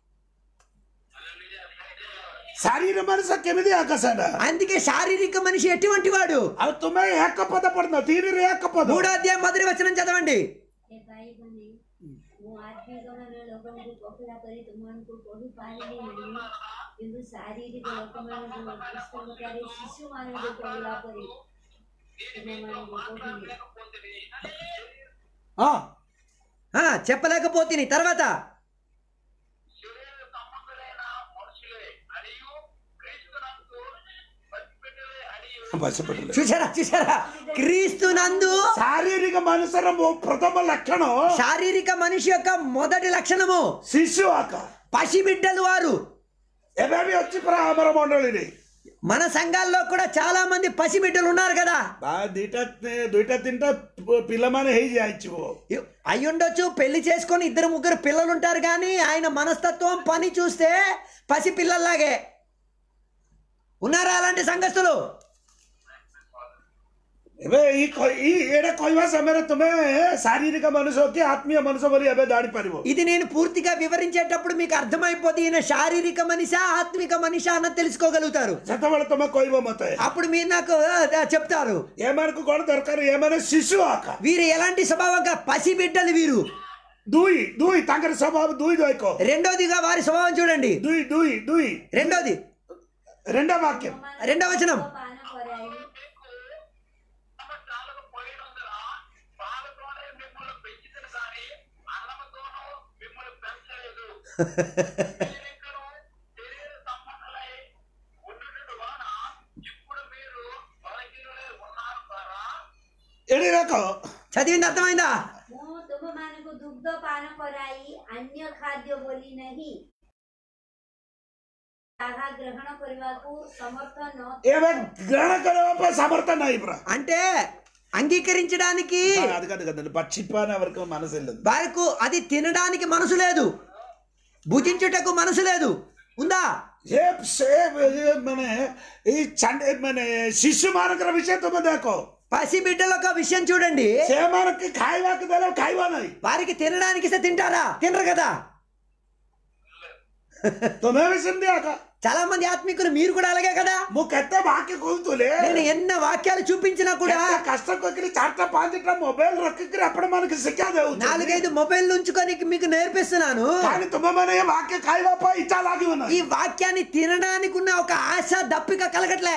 ଶାରୀର ମଣିଷ କେମିତି ଆକ ସେଟା అందుకే శారీరక మనిషి ఎటువంటి వాడు ଆଉ ତୁମେ ଏକ ପଦ ପଢିନ ତିନିରେ ଏକ ପଦ మూడో అధ్యాయం మొదటి వచనం చదవండి ଏ ଭାଇମାନେ ମୁଁ ଆତ୍ମିକମାନ ଲୋକଙ୍କୁ ପକଡ଼ା କରି ତୁମମାନଙ୍କୁ କହିପାରିଲି ନାହିଁ କିନ୍ତୁ ଶାରୀରିକ ଲୋକମାନଙ୍କୁ ପୁସ୍ତକଠାରେ ଶିଶୁମାନଙ୍କୁ କହିଲା ପରି ତୁମମାନଙ୍କୁ କହିଲି ହଁ ఆ, చెప్పలేకపోತೀನಿ తర్వాత శరీర సంబంధులైన మనుషులే అడియు క్రీస్తునందు పసిపెట్టలే అడియు పసిపెట్టలే చూసారా చూసారా క్రీస్తు నందు శారీరక మనుషుల మొ- ప్రథమ లక్షణం శారీరక మనిషి యొక్క మొదటి లక్షణము ଶିଶୁ ଆକ పసిబిడ్డలు వారు ଏବେ ବି ଅଛି ପରା ଆମର ମଣ୍ଡଳୀରେ మన సంఘాల్లో కూడా చాలా మంది పసిబిడ్డలు ఉన్నారు కదా ବା ଦିଟା ଦୁଇଟା ତିନିଟା ପୁ- ପିଲାମାନେ ହେଇଯାଇଥିବ అయి ఉండొచ్చు పెళ్లి చేసుకొని ఇద్దరు ముగ్గురు పిల్లలు ఉంటారు కానీ ఆయన మనస్తత్వం పని చూస్తే పసి పిల్లల్లాగే ఉన్నారా అలాంటి సంఘస్థులు ଏବେ ଏଇ କ- ଏଇ ଏଇଟା କହିବା ସମୟରେ ତୁମେ ଶାରୀରିକ ମନୁଷ୍ୟ କି ଆତ୍ମୀୟ ମନୁଷ୍ୟ ବୋଲି ଏବେ ଜାଣିପାରିବ ఇది నేను పూర్తిగా వివరించేటప్పుడు మీకు అర్థమైపోతే ఈయన శారీరక మనిషా ఆత్మిక మనిషా అన్నది తెలుసుకోగలుగుతారు ସେତେବେଳେ ତୁମେ କହିବ ମତେ అప్పుడు మీరు నాకు ఆ, చెప్తారు ଏମାନଙ୍କୁ କଣ ଦରକାର ଏମାନେ ଶିଶୁ ଆକା వీరు ఎలాంటి స్వభావంగా పసి బిడ్డలు వీరు ଦୁଇ ଦୁଇ ତାଙ୍କର ସ୍ୱଭାବ ଦୁଇ ଦ୍ୱୈକ రెండోదిగా వారి స్వభావం చూడండి ଦୁଇ ଦୁଇ ଦୁଇ రెండోది రెండ వాక్యం రెండవ వచనం పాన కొరాయి సంవత్సరాలకు పోయినందున పాలతోనే మిమ్మల్ని పెంచుతుంది కానీ అన్నమతోనూ మిమ్మల్ని పెంచలేదు మీరిక్కను శరీర సంబంధులై ఉండుట వలన ఇప్పుడు మీరు బలహీనులై ఉన్నారు ద్వారా ଏଠି ଦେଖ చదివింది అర్థమైందా ମୁଁ ତୁମମାନଙ୍କୁ ଦୁଗ୍ଧ ପାନ କରାଇ ଅନ୍ୟ ଖାଦ୍ୟ ବୋଲି ନାହିଁ ତାହା ଗ୍ରହଣ କରିବାକୁ ସମର୍ଥ ନ ଏବେ ଗ୍ରହଣ କରିବା ପାଇଁ ସାମର୍ଥ୍ୟ ନାହିଁ ପୁରା అంటే అంగీకరించడానికి అది కాదు కదండి పక్షిపాన వరకు మనసు వెళ్ళదు వారికి అది తినడానికి మనసు లేదు భుజించుటకు మనసు లేదు ఉందా ఏ ସେ ଏ ମାନେ ଏଇ ଚାଣ୍ଡ ମାନେ ଶିଶୁ ମାନଙ୍କର ବିଷୟ ତୁମେ ଦେଖ పసి బిడ్డల ఒక విషయం చూడండి ସେମାନଙ୍କୁ ଖାଇବାକୁ ଦେଲେ ଖାଇବା ନାହିଁ వారికి తినడానికి ఇస్తే తింటారా తినరు కదా तुम्हें भी समझे आका చాలా మంది ఆత్మికులు మీరు కూడా అలాగే కదా ମୁଁ କେତେ ବାକ୍ୟ କହୁଥିଲେ నేను ఎన్న వాక్యాలు చూపించినా కూడా କେତେ କଷ୍ଟ କରିକି ଚାରିଟା ପାଞ୍ଚଟା ମୋବାଇଲ ରଖିକିରି ଆପଣ ମାନଙ୍କୁ ଶିକ୍ଷା ଦେଉଛନ୍ତି నాలుగైదు మొబైల్ ఉంచుకొని మీకు నేర్పిస్తున్నాను కానీ ତୁମେ ମାନେ ଏ ବାକ୍ୟ ଖାଇବା ପାଇଁ ଇଚ୍ଛା ଲାଗିବ ఈ ନାହିଁ వాక్యాన్ని తినడానికి ఉన్న ఒక ఆశ దప్పిక కలగట్లే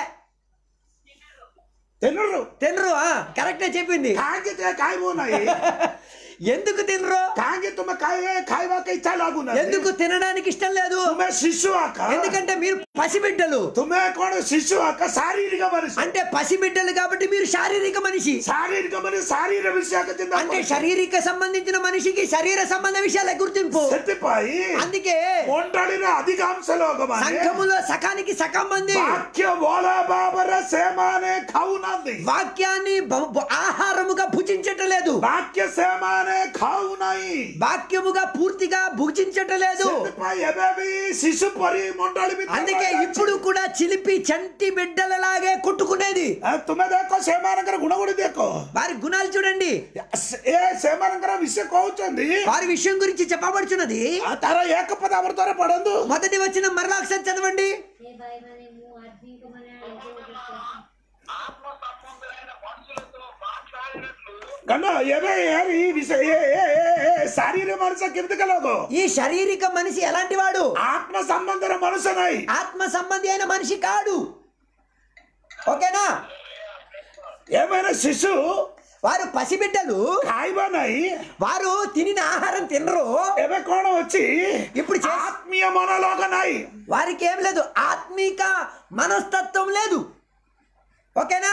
తినరు తినరు ఆ, కరెక్టే చెప్పింది କାହିଁକି ଯେ ଖାଇବୁ ନାହିଁ ఎందుకు తినరు କାହିଁକି ତୁମେ ଖାଇ- ଖାଇବାକୁ ଇଚ୍ଛା ଲାଗୁନାହିଁ ఎందుకు తినడానికి ఇష్టం లేదు ତୁମେ ଶିଶୁ ଆକା ఎందుకంటే మీరు పసిబిడ్డలు ତୁମେ କଣ ଶିଶୁ ଆକା ଶାରୀରିକ ମଣିଷ అంటే పసిబిడ్డలు కాబట్టి మీరు శారీరక మనిషి ଶାରୀରିକ ମାନେ ଶାରୀର ବିଷୟକୁ ଚିନ୍ତା అంటే କରୁଛ। శారీరక సంబంధించిన మనిషికి శరీర సంబంధ విషయాల గుర్తింపు ସେଥିପାଇଁ అందుకే ମଣ୍ଡଳୀର ଅଧିକାଂଶ ଲୋକମାନେ సంఘములో సకానికి సగం మంది ବାକ୍ୟ ଭଲ ଭାବରେ ସେମାନେ ଖାଉନାହାନ୍ତି వాక్యాన్ని బ- బ- ఆహారముగా భుజించటం లేదు ବାକ୍ୟ ସେମାନେ ଖାଉନାହିଁ వాక్యముగా పూర్తిగా భుజించటం లేదు ସେଥିପାଇଁ ଏବେ ବି ଶିଶୁ ପରି ମଣ୍ଡଳୀ ଭିତରେ అందుకే ରହିଅଛି। ఇప్పుడు కూడా చిలిపి చంటి బిడ్డలలాగే కొట్టుకునేది ଆ, ତୁମେ ଦେଖ ସେମାନଙ୍କର ଗୁଣ ଗୁଡ଼ି ଦେଖ వారి గుణాలు చూడండి ଏ ସେମାନଙ୍କର ବିଷୟ କହୁଛନ୍ତି వారి విషయం గురించి చెప్పబడుచున్నది ଆ, ତାର ଏକ ପଦ ଆମର ଦ୍ୱାରା ପଢନ୍ତୁ మొదటి వచ్చిన మరలా ఒకసారి చదవండి हे भाई माने मु आदमी को मने आगे ఆత్మ సంబంధులైన మనుషులతో మాట్లాడినట్లు କାରଣ ଏବେ ଏ- ఈ విషୟ ఏ- ఏ- ఏ- ఏ ଶାରୀର ମଣିଷ କେମିତି ଲୋକ ఈ శారీరక మనిషి ఎలాంటి వాడు ఆత్మ సంబంధର మనుష్ୟ ନାହିଁ ఆత్మ సంబంధి అయిన మనిషి కాడు ఓకేనా ఏమైనా శిశు వారు పసిబిడ్డలు ଖାଇବା ନାହିଁ వారు తినిన ఆహారం తినరు ଏବେ କଣ ଅଛି ఇప్పుడు చే- ఆత్మీయ మనోలోక ନାହିଁ వారికి ఏం లేదు ఆత్మీక మనస్తత్వం లేదు ఓకేనా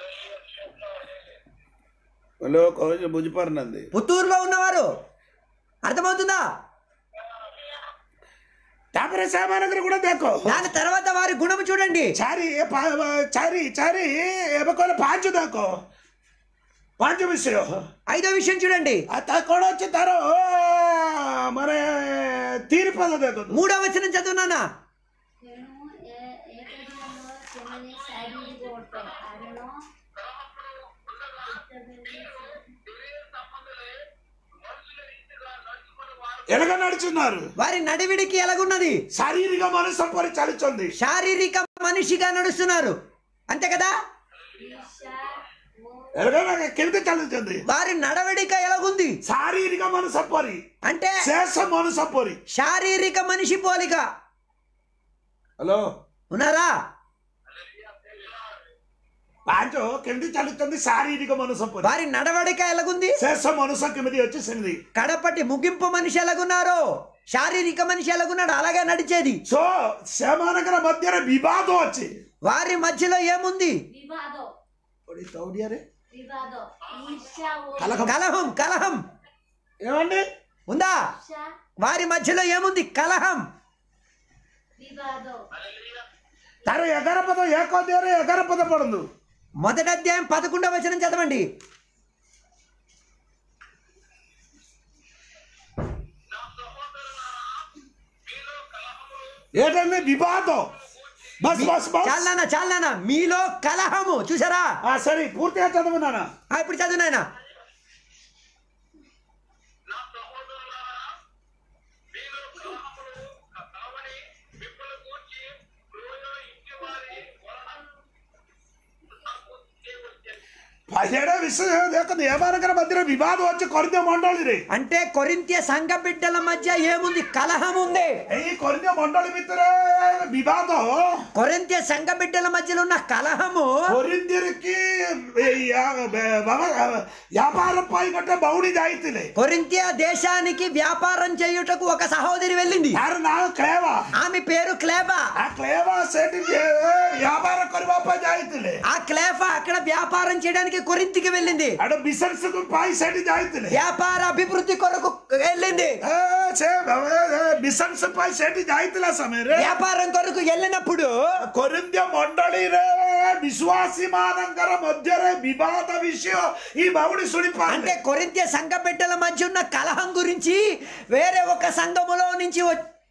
କହୁଛି ବୁଝିପାରୁନାହାନ୍ତି పుత్తూరులో ఉన్నవారు అర్థమవుతుందా ତାପରେ ସେମାନଙ୍କର ଗୁଣ ଦେଖ దాని తర్వాత వారి గుణము చూడండి ଚାରି ଏ ପା- ଚାରି ଚାରି ଏବେ କହିଲେ ପାଞ୍ଚ ଦେଖ ପାଞ୍ଚ ବିଷୟ ఐదో విషయం చూడండి ଆଉ ତା କଣ ଅଛି ତାର ଅ, ମାନେ ତିନି ପଦ ଦେଖନ୍ତୁ మూడో వచనం చదువునానా ତେଣୁ ଏ ଏକ ଦିନ ସେମାନେ ଶାରୀରିକ ଅଟେ କାରଣ ఎలాగ నడుచున్నారు వారి నడివిడికి ఎలాగున్నది శారీరక మనుషుల పరి చాలుచుంది శారీరక మనిషిగా నడుస్తున్నారు అంతే కదా ఈర్ష్య ఓ ఎలాగ కింద చాలుచుంది వారి నడవడిక ఎలాగుంది శారీరక మనుష పరి అంటే శేష మనుష పరి శారీరక మనిషి పోలిక హలో ఉన్నారా ପାଞ୍ଚ କେମିତି ଚାଲୁଛନ୍ତି ଶାରୀରିକ ମନୁଷ୍ୟ ପରି వారి నడవడిక ఎలాగుంది ଶେଷ ମନୁଷ୍ୟ କେମିତି ଅଛି ସେମିତି కడపటి ముగింపు మనిషి ఎలాగున్నారు శారీరక మనిషి ఎలాగున్నాడు అలాగే నడిచేది సో ସେମାନଙ୍କର ମଧ୍ୟରେ ବିବାଦ ଅଛି వారి మధ్యలో ఏముంది ବିବାଦ ଓଡ଼ିଆ ଓଡ଼ିଆରେ ବିବାଦ ఈర్ష్య ఓ కలహం కలహం కలహం ఏమండి ఉందా ఈర్ష్య వారి మధ్యలో ఏముంది కలహం ବିବାଦ ତାର ଏଗାର ପଦ ଏକ ଅଧ୍ୟାୟରେ ଏଗାର ପଦ ପଢନ୍ତୁ మొదటి అధ్యాయం పదకొండవ వచనం చదవండి ఏంటంటే వివాద బస్ బస్ బస్ చాలనా చాలనా మీలో కలహము చూసారా ఆ, సరే పూర్తిగా చదువున్నానా ఆ, ఇప్పుడు చదువు నాయనా నా సహోదరులారా మీలో కలహములు కలవని మిమ్మల్ని గూర్చి క్రూరుల ఇంటి వారి వలన నాకు దేవుడు తెలుసు. పదిహేడో విషయం ଦେଖନ୍ତୁ ଏମାନଙ୍କର ମଧ୍ୟରେ ବିବାଦ ଅଛି କରିଦିଅ ମଣ୍ଡଳୀରେ అంటే కొరింత్య సంఘ బిడ్డల మధ్య ఏముంది కలహం ఉంది ଏଇ କରିଦିଅ ମଣ୍ଡଳୀ ଭିତରେ ବିବାଦ కొరింత్య సంఘ బిడ్డల మధ్యలో ఉన్న కలహము କୋରିନ୍ଦିରେ କି ଏଇ ୟା- ବେ- ବାବା వ్యాపార ପାଇଁ ଗୋଟେ ଭଉଣୀ ଯାଇଥିଲେ కొరింత్య దేశానికి వ్యాపారం చేయుటకు ఒక సహోదరి వెళ్ళింది ତାର ନାଁ କ୍ଲେବା ఆమె పేరు క్లేబా ఆ క్లేబా ସେଠି వ్ୟ- వ్యాపాର କରିବା ପାଇଁ ଯାଇଥିଲେ ఆ క్లేఫా అక్కడ వ్యాపారం చేయడానికి కొరింతికి వెళ్ళింది ଆଡେ ବିଶେଷ ପାଇଁ ସେଠି ଯାଇଥିଲେ వ్యాపార అభివృద్ధి కొరకు వెళ్ళింది ଏ, ସେ ବିଶେଷ ପାଇଁ ସେଠି ଯାଇଥିଲା ସମୟରେ వ్యాపారం కొరకు వెళ్ళినప్పుడు କୋରିନ୍ଦିୟ ମଣ୍ଡଳୀରେ ବିଶ୍ୱାସୀ ମାନଙ୍କର ମଧ୍ୟରେ ବିବାଦ ବିଷୟ ఈ ଭଉଣୀ ଶୁଣି అంటే ପାରିଲେ కొరింత్య సంఘ బిడ్డల మధ్య ఉన్న కలహం గురించి వేరే ఒక సంఘములో నుంచి వ-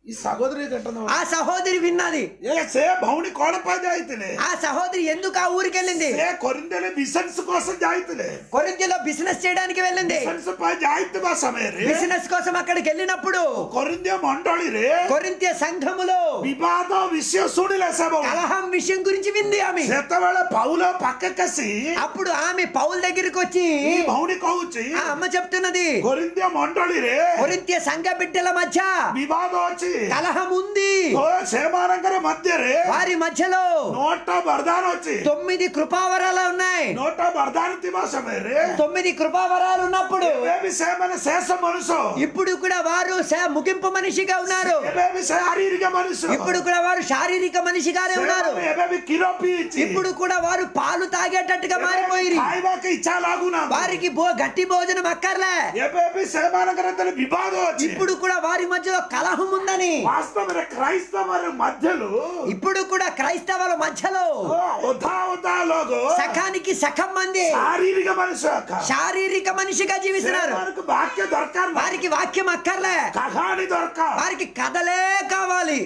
ಈ ಸಹೋದರಿ ಕಟ್ಟದ ఆ సహోదరి విన్నది ఏ సే భౌని కోడపా జాయితలే ఆ సహోదరి ఎందుకు ఆ ఊరికి వెళ్ళింది సే కొరిందలే బిజినెస్ కోసం జాయితలే కొరింథీలో బిజినెస్ చేయడానికి వెళ్ళింది బిజినెస్ పై జాయిత్ బా సమయరే బిజినెస్ కోసం అక్కడికి వెళ్ళినప్పుడు కొరింద్య మండలి రే కొరింథ్య సంఘములో వివాద విషయ సుడిలే సభ కలహం విషయం గురించి వింది ఆమె ସେତେବେଳେ ପାଉଲ ପାଖକସି అప్పుడు ఆమె పౌల్ దగ్గరికి వచ్చి ఈ ଭଉଣୀ କହୁଛି ఆ అమ్మ చెప్తున్నది కొరింద్య మండଳିରେ కొరింథ్య సంఘ బిడ్డల మధ్య ବିବାଦ ଅଛି కలహం ఉంది ତ ସେମାନଙ୍କର ମଧ୍ୟରେ వారి మధ్యలో ନଅଟା ବରଦାନ ଅଛି తొమ్మిది కృపావరాలు ఉన్నాయి ନଅଟା ବରଦାନ ଥିବା ସମୟରେ తొమ్మిది కృపావరాలు ఉన్నప్పుడు ଏବେ ବି ସେମାନେ ଶେଷ ମନୁଷ୍ୟ ఇప్పుడు కూడా వారు స- ముగింపు మనిషిగా ఉన్నారు ଏବେ ବି ଶାରୀରିକ ମନୁଷ୍ୟ ఇప్పుడు కూడా వారు శారీరక మనిషిగానే ఉన్నారు ସେମାନେ ଏବେ ବି କ୍ଷୀର ପିଇଛି ఇప్పుడు కూడా వారు పాలు తాగేటట్టుగా మారిపోయి ଖାଇବାକୁ ଇଚ୍ଛା ଲାଗୁନାହାନ୍ତି వారికి భో గట్టి భోజనం అక్కర్లే ଏବେ ବି ସେମାନଙ୍କର ଭିତରେ ବିବାଦ ଅଛି ఇప్పుడు కూడా వారి మధ్యలో కలహం ఉందని వాస్తବରେ క్రైస్తవର ମଧ୍ୟରୁ ఇప్పుడు కూడా క్రైస్తవుల మధ్యలో ଅଧା ଅଧା ଲୋକ సఖానికి సఖం మంది ଶାରୀରିକ ମନୁଷ୍ୟ ଏକା। శారీరక మనిషిగా జీవిస్తున్నారు ସେମାନଙ୍କୁ ବାକ୍ୟ ଦରକାର ନାହିଁ। వారికి వాక్యం అక్కర్లే କାହାଣୀ ଦରକାର వారికి కథలే కావాలి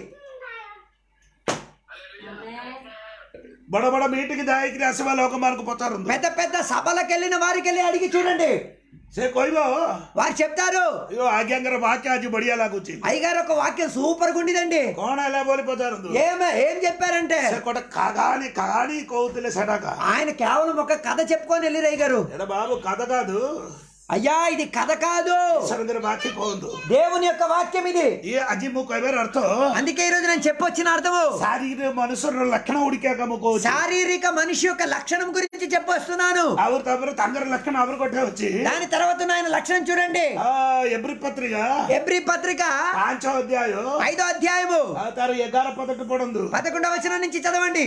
ବଡ ବଡ ମିଟିଂ ଯାଇକିରି ଆସିବା ଲୋକମାନଙ୍କୁ ପଚାରନ୍ତୁ పెద్ద పెద్ద సభలకు వెళ్ళిన వారికి వెళ్ళి అడిగి చూడండి ସେ କହିବ వారు చెప్తారు అయ్యో ఆజ్ఞାଙ୍କର ବାକ୍ୟ ଆଜି ବଢିଆ ଲାଗୁଛି అయ్యగారు ఒక వాక్యం సూపర్ గుండిదండి କଣ ହେଲା ବୋଲି ପଚାରନ୍ତୁ ఏమ ఏం చెప్పారంటే ସେ ଗୋଟେ କାହାଣୀ କାହାଣୀ କହୁଥିଲେ ସେଟା ఆయన కేవలం ఒక కథ చెప్పుకొని వెళ్ళి రయ్య గారు ଏଟା బాబు కథ కాదు అయ్యా ఇది కథ కాదు ଈଶ୍ୱରଙ୍କର ବାକ୍ୟ କୁହନ୍ତୁ దేవుని యొక్క వాక్యం ఇది ଇଏ ଆଜି ମୁଁ କହିବାର ଅର୍ଥ అందుకే ఈ రోజు నేను చెప్పొచ్చిన అర్థము ଶାରୀରିକ ମନୁଷ୍ୟର ଲକ୍ଷଣ ଗୁଡ଼ିକ ମୁଁ କହୁଛି శారీరక మనిషి యొక్క లక్షణం గురించి చెప్పొస్తున్నాను ଆଉ ତାପରେ ତାଙ୍କର ଲକ୍ଷଣ ଆହୁରି ଗୋଟେ ଅଛି దాని తర్వాత ఉన్న ఆయన లక్షణం చూడండి ఆ, ఎబ్రి పత్రిక ఎబ్రి పత్రిక ପାଞ୍ଚ ଅଧ୍ୟାୟ ఐదో అధ్యాయము ଆଉ ତାର ଏଗାର ପଦଟି ପଢନ୍ତୁ పదకొండవ వచనం నుంచి చదవండి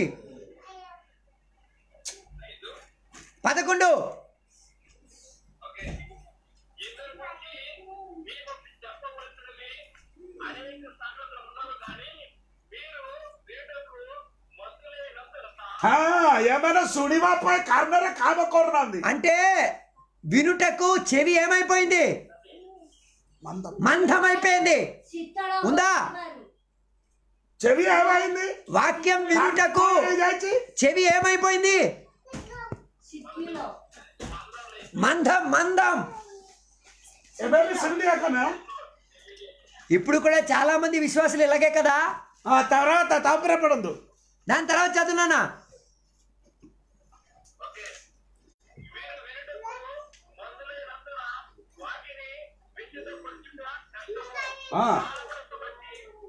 పదకొండు ఇద్దరు గురించి మీ ఒకటి చెప్పవలసినవి అనేక సంగతులు ఉన్నవి కానీ మీరు వీటకు మత్తులైనందున ହଁ ଏମାନେ ଶୁଣିବା ପାଇଁ କାରଣରେ କାମ କରୁନାହାନ୍ତି అంటే వినుటకు చెవి ఏమైపోయింది మందం అయిపోయింది శీతଳ ఉందా? చెవి ఏమైంది వాక్యం వినుటకు ଯାଇଛି చెవి ఏమైపోయింది శిథిଳ మందం మందం ଏବେ ବି ସେମିତି ଏକା ନା ఇప్పుడు కూడా చాలా మంది విశ్వాసులు ఇలాగే కదా ହଁ తర్వాత ତାପରେ ପଢନ୍ତୁ దాని తర్వాత చదువునానా వీరు వినుటకు మత్తులైనందున వాటిని విద్యుతపరచుట కష్టము ହଁ కాలమును బట్టి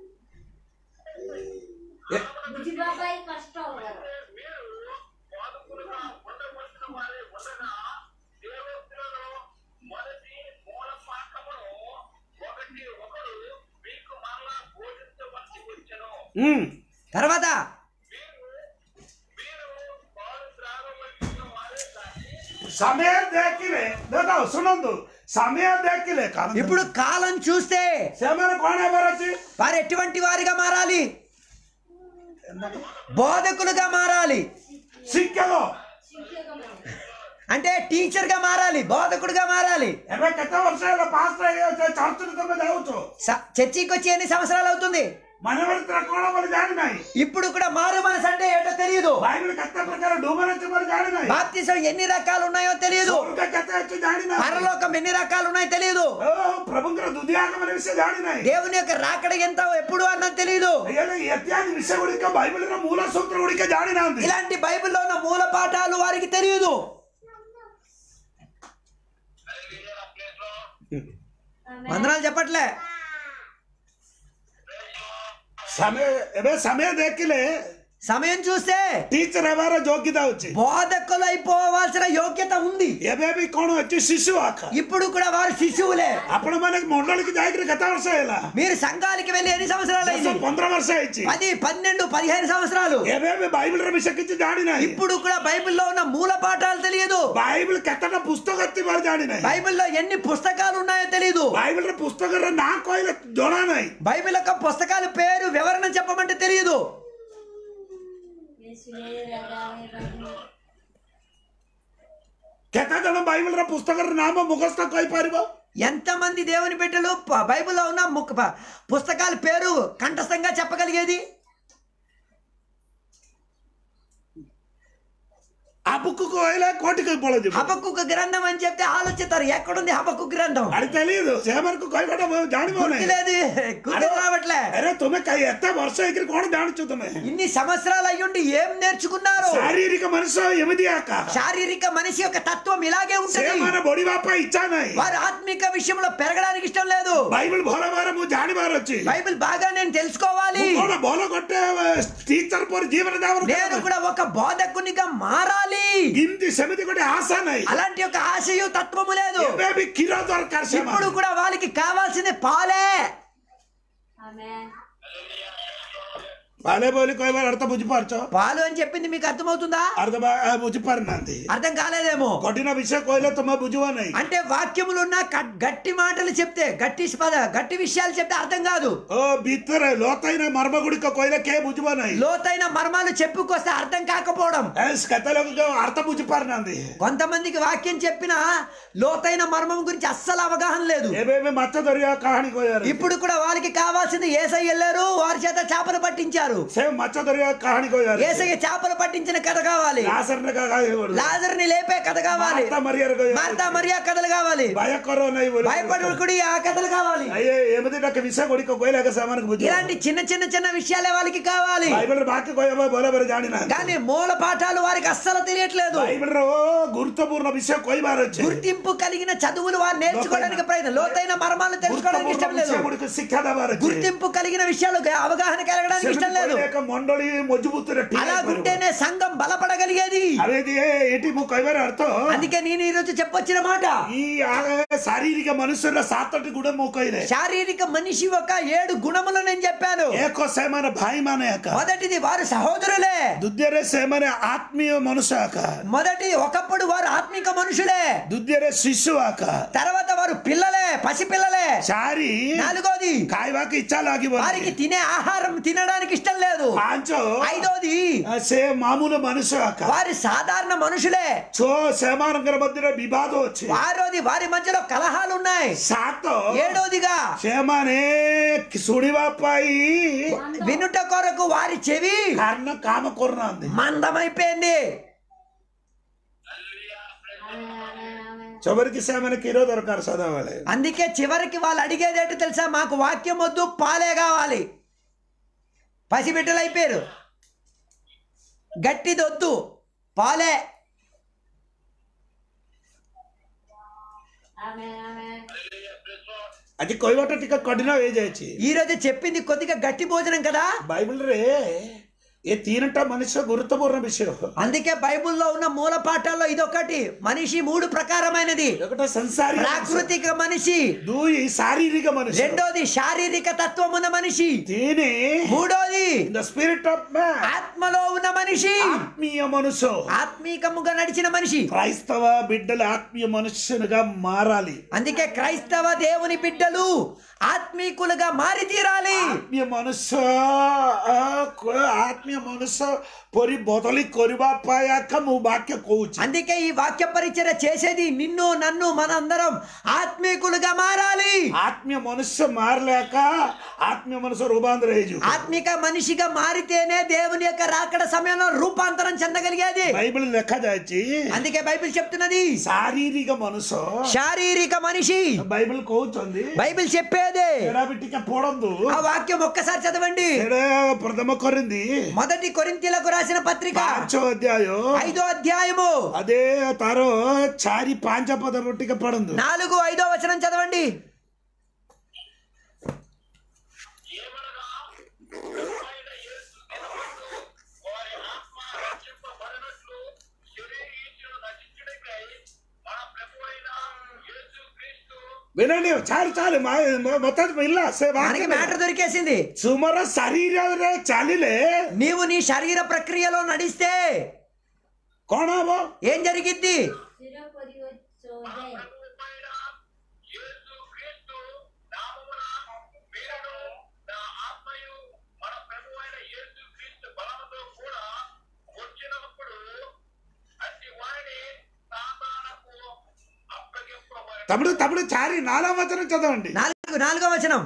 ବୁଝିବା ପାଇଁ କଷ୍ଟ ହବ మీరు బాధకులుగా ఉండవలసిన వారే ఉండగా దేవోక్తులలో మొదటి మూల పాఠమును ఒకటి ఒకడు మీకు మరలా బోధించవలసి వచ్చెను ହୁଁ తర్వాత మీరు మీరు పాలు త్రాగవలసిన వారే కానీ ସମୟ ଦେଖିଲେ ଦେଖ ଶୁଣନ୍ତୁ ସମୟ ଦେଖିଲେ କାରଣ ఇప్పుడు కాలం చూస్తే ସେମାନେ କଣ ହେବାର ଅଛି వారు ఎటువంటి వారిగా మారాలి బోధకులుగా మారాలి ଶିକ୍ଷକ ଶିକ୍ଷକମାନେ అంటే టీచర్ గా మారాలి బోధకుడుగా మారాలి ଏବେ କେତେ ବର୍ଷ ହେଲା ପାସ୍ ଚର୍ଚ୍ଚରେ ତମେ ଯାଉଛ స- చర్చికి వచ్చి ఎన్ని సంవత్సరాలు అవుతుంది ମନୋବଳିତରେ କଣ ବୋଲି ଜାଣିନାହିଁ ఇప్పుడు కూడా మారు మనసు అంటే ఏంటో తెలియదు ବାଇବଲ କେତେ ପ୍ରକାର ଡୁବନ ଅଛି ବୋଲି ଜାଣିନାହିଁ బాప్తిసం ఎన్ని రకాలు ఉన్నాయో తెలియదు ସ୍ୱର୍ଗ କେତେ ଅଛି ଜାଣିନାହିଁ పరలోకం ఎన్ని రకాలు ఉన్నాయో తెలియదు ଓ ପ୍ରଭୁଙ୍କର ଦୁଦିଆଗମନ ବିଷୟ ଜାଣିନାହିଁ దేవుని యొక్క రాకడ ఎంత ఎప్పుడు అన్నది తెలియదు ହେଲେ ଇତ୍ୟାଦି ବିଷୟ ଗୁଡିକ ବାଇବଲର ମୂଳ ସୂତ୍ର ଗୁଡିକ ଜାଣିନାହାନ୍ତି ఇలాంటి బైబిల్లో ఉన్న మూల పాఠాలు వారికి తెలియదు వందనాలు చెప్పట్లే ସମୟ ଏବେ ସମୟ ଦେଖିଲେ సమయం చూస్తే ଟିଚର ହେବାର ଯୋଗ୍ୟତା ଅଛି బోధకులు అయిపోవాల్సిన యోగ్యత ఉంది ଏବେ ବି କଣ ଅଛି ଶିଶୁ ଆଖା ఇప్పుడు కూడా వారు శిశువులే ଆପଣ ମାନେ ମଣ୍ଡଳୀకి ଯାଇକିରି କେତେ ବର୍ଷ ହେଲା మీరు సంఘానికి వెళ్ళి ఎన్ని సంవత్సరాలు ଦଶ అయింది ପନ୍ଦର ବର୍ଷ ହେଇଛି పది పన్నెండు పదిహేను సంవత్సరాలు ଏବେ ବି ବାଇବଲର ବିଷୟ କିଛି ଜାଣିନାହିଁ ఇప్పుడు కూడా బైబిల్లో ఉన్న మూల పాఠాలు తెలియదు ବାଇବଲ କେତେଟା పుସ୍ତକ ଥିବାର ଜାଣିନାହିଁ బైబిల్లో ఎన్ని పుస్తకాలు ఉన్నాయో తెలియదు ବାଇବଲର ପୁସ୍ତକର ନାଁ କହିଲେ ଜଣା ନାହିଁ బైబిల్ యొక్క పుస్తకాల పేరు వివరణ చెప్పమంటే తెలియదు యేసువే రాగానే రాగానే କେତେ ଜଣ ବାଇବଲର ପୁସ୍ତକର ନାମ ମୁଖସ୍ଥ କହିପାରିବ ఎంతమంది దేవుని బిడ్డలు ప- బైబిల్లో ఉన్న ముక్క ప- పుస్తకాల పేరు కంఠస్థంగా చెప్పగలిగేది ఆ బుక్ కోయలే కోటికి పోలేదు హబక్కు గ్రంథం అని చెప్తే ఆలోచిస్తారు ఎక్కడుంది హబక్కు గ్రంథం అది తెలియదు సేమరకు కోయబడ జానిపోనే గుర్తులేదు గుర్తు రావట్లే అరే తుమ్మె కై ఎత్త వర్ష ఎగిరి కోణ దాణిచ్చు తుమ్మె ఇన్ని సంవత్సరాలు అయ్యుండి ఏం నేర్చుకున్నారు శారీరక మనసు ఎమిది ఆక శారీరక మనిషి యొక్క తత్వం ఇలాగే ఉంటుంది సేమన బొడి బాప ఇచ్చానాయి వారు ఆత్మిక విషయంలో పెరగడానికి ఇష్టం లేదు బైబిల్ భోలవారము జానివారు వచ్చి బైబిల్ బాగా నేను తెలుసుకోవాలి కూడా బోల కొట్టే టీచర్ పోరు జీవన నేను దేవరు కూడా ఒక బోధకునిగా మారాలి ఇంటి సమితి కూడా ఆశానాయి అలాంటి ఒక ఆశయు తత్వము లేదు బేబీ కిరో దొరకారు ఇప్పుడు కూడా వాళ్ళకి కావాల్సింది పాలే Amen. పాలే బోలి కోయబారు అర్థ బుజ్జిపార్చో పాలు అని చెప్పింది మీకు అర్థమవుతుందా అర్థ బుజ్జిపారు నాంది అర్థం కాలేదేమో కొట్టిన విషయం కోయలే తుమ్మ బుజ్జువానాయి అంటే వాక్యములు ఉన్న గట్- గట్టి మాటలు చెప్తే గట్టి పద గట్టి విషయాలు చెప్తే అర్థం కాదు ఓ బిత్తర లోతైన మర్మగుడిక కోయలే కే బుజ్జువానాయి లోతైన మర్మాలు చెప్పుకొస్తే అర్థం కాకపోవడం ఎస్ కథలో అర్థ బుజ్జిపారు నాంది కొంతమందికి వాక్యం చెప్పినా లోతైన మర్మం గురించి అస్సలు అవగాహన లేదు ఏమేమి మచ్చ దొరికా కహాని కోయారు ఇప్పుడు కూడా వాళ్ళకి కావాల్సింది ఏసై వెళ్ళారు వారి చేత చేపలు పట్టించారు సేమ్ మచ్చ దొరికా కహాని కోయారు ఏసయ్య చేపలు పట్టించిన కథ కావాలి లాసర్న కాదు లాజర్ని లేపే కథ కావాలి మార్తా మరియారు కోయారు మార్తా మరియా కథలు కావాలి భయకరో నై బోలి భయపడుకుడి ఆ కథలు కావాలి అయ్యే ఏమిది నాకు విషయ కొడిక కోయలేక సామానికి బుజ్జు ఇలాంటి చిన్న చిన్న చిన్న విషయాలే వాళ్ళకి కావాలి బైబిల్ బాకి కోయబో బోల బర జానిన కానీ మూల పాఠాలు వారికి అస్సలు తెలియట్లేదు బైబిల్ రో గురుత్వపూర్ణ విషయ కోయబారు వచ్చి గుర్తింపు కలిగిన చదువులు వారు నేర్చుకోవడానికి ప్రయత్నం లోతైన మర్మాలు తెలుసుకోవడానికి ఇష్టం లేదు గుడికి శిక్ష దబారు గుర్తింపు కలిగిన విషయాలు అవగాహన కలగడానికి ఇష్టం లేదు మండలి మజ్బూతుర అలాగుంటేనే సంఘం బలపడగలిగేది అవేది ఏంటి ము కోయబారు అర్థం అందుకే నేను ఈరోజు చెప్పొచ్చిన మాట ఈ ఆ శారీరక మనుషుల సాతటి కూడా మూకోయిరే శారీరక మనిషి ఒక ఏడు గుణములు నేను చెప్పాను ఏకో సేమన భాయి మానేయక మొదటిది వారు సహోదరులే దుద్యరే సేమనే ఆత్మీయ మనుషాక మొదటి ఒకప్పుడు వారు ఆత్మిక మనుషులే దుద్యరే శిశువాక తర్వాత వారు పిల్లలే పసిపిల్లలే చారి నాలుగోది కాయవాక ఇచ్చాలాగి వారికి తినే ఆహారం తినడానికి ఇష్టం లేదు పాంచో ఐదోది సే మామూలు మనుషువాక వారి సాధారణ మనుషులే చో సేమానంగర మధ్య వివాదం వచ్చి ఆరోది వారి మధ్యలో కలహాలు ఉన్నాయి సాతో ఏడోదిగా సేమానే సుడివాపాయి వినుట కొరకు వారి చెవి కారణం కామ కొరనాంది మందమైపోయింది Amen. Amen. Amen. చివరికి సేమనకి ఈరోజు దొరకారు చదవాలి అందుకే చివరికి వాళ్ళు అడిగేది ఏంటో తెలుసా మాకు వాక్యం వద్దు పాలే కావాలి పసిబిడ్డలు అయిపోయారు గట్టిది వద్దు పాలే Amen. Amen. అది కొయ్యబట్ట టిక కఠిన వేజేయచ్చి ఈ రోజు చెప్పింది కొద్దిగా గట్టి భోజనం కదా బైబిల్ రే ఏ తీనట మనిషి గురుత్వపూర్ణ విషయం అందుకే బైబిల్లో ఉన్న మూల పాఠాల్లో ఇదొకటి మనిషి మూడు ప్రకారమైనది ఒకట సంసారి ప్రాకృతిక మనిషి దూయి శారీరక మనిషి రెండోది శారీరక తత్వం ఉన్న మనిషి దీని మూడోది ద స్పిరిట్ ఆఫ్ మ్యాన్ ఆత్మలో ఉన్న మనిషి ఆత్మీయ మనసు ఆత్మీకముగా నడిచిన మనిషి క్రైస్తవ బిడ్డలు ఆత్మీయ మనుష్యునిగా మారాలి అందుకే క్రైస్తవ దేవుని బిడ్డలు ఆత్మీకులుగా మారి తీరాలి ఆత్మీయ మనసు ఆ, କ- ఆత్మీయ మనసు ପରି ବଦଳି କରିବା ପାଇଁ ଆକା ମୁଁ ବାକ୍ୟ କହୁଛି అందుకే ఈ వాక్య పరిచయ చేసేది నిన్ను నన్ను మనందరం ఆత్మీకులుగా మారాలి ఆత్మీయ మనసు మారలేక ఆత్మీయ మనసు రూపాంతరం ହେଇଯିବ ఆత్మిక మనిషిగా మారితేనే దేవుని యొక్క రాకడ సమయంలో రూపాంతరం చెందగలిగేది బైబిల్ ଲେଖାଯାଇଛି అందుకే బైబిల్ చెప్తున్నది ଶାରୀରିକ ମନୁଷ୍ୟ శారీరక మనిషి బైబిల్ କହୁଛନ୍ତି బైబిల్ చెప్పేదే ସେଟା ବି ଟିକେ ପଢନ୍ତୁ ఆ వాక్యం ఒక్కసారి చదవండి ସେଟା ପ୍ରଥମ କରିନ୍ତି మొదటి కొరింతీలకు రాసిన పత్రిక ପାଞ୍ଚ ଅଧ୍ୟାୟ ఐదో అధ్యాయము అదే ତାର ଚାରି ପାଞ୍ଚ ପଦ ଟିକେ ପଢନ୍ତୁ నాలుగు ఐదో వచనం చదవండి ఏమనగా ఆయన యేసు దినమందు వారి ఆత్మ రక్షింపబడినట్లు శరీరీచులు నశించుటకై మన ప్రభువైన యేసు క్రీస్తు వినండి చాలు చాలు మా- మొత్తం ಇಲ್ಲ ସେ మనకి వాక్యం మ్యాటర్ దొరికేసింది సుమర శరీରରେ ଚାଲିଲେ నీవు నీ శరీర ప్రక్రియలో నడిస్తే କଣ ହବ ఏం జరిగిద్ది స్థిర పరివచ్చోదే ప్రభువైన యేసు క్రీస్తు నామమున మీరును నా ఆత్మయు మన ప్రభువైన యేసు క్రీస్తు బలముతో కూడా వచ్చినప్పుడు అట్టి వారిని సాతానకు అప్పగింపబడి తమ్ముడు తమ్ముడు చారి నాలుగో వచనం చదవండి నాలుగు నాలుగో వచనం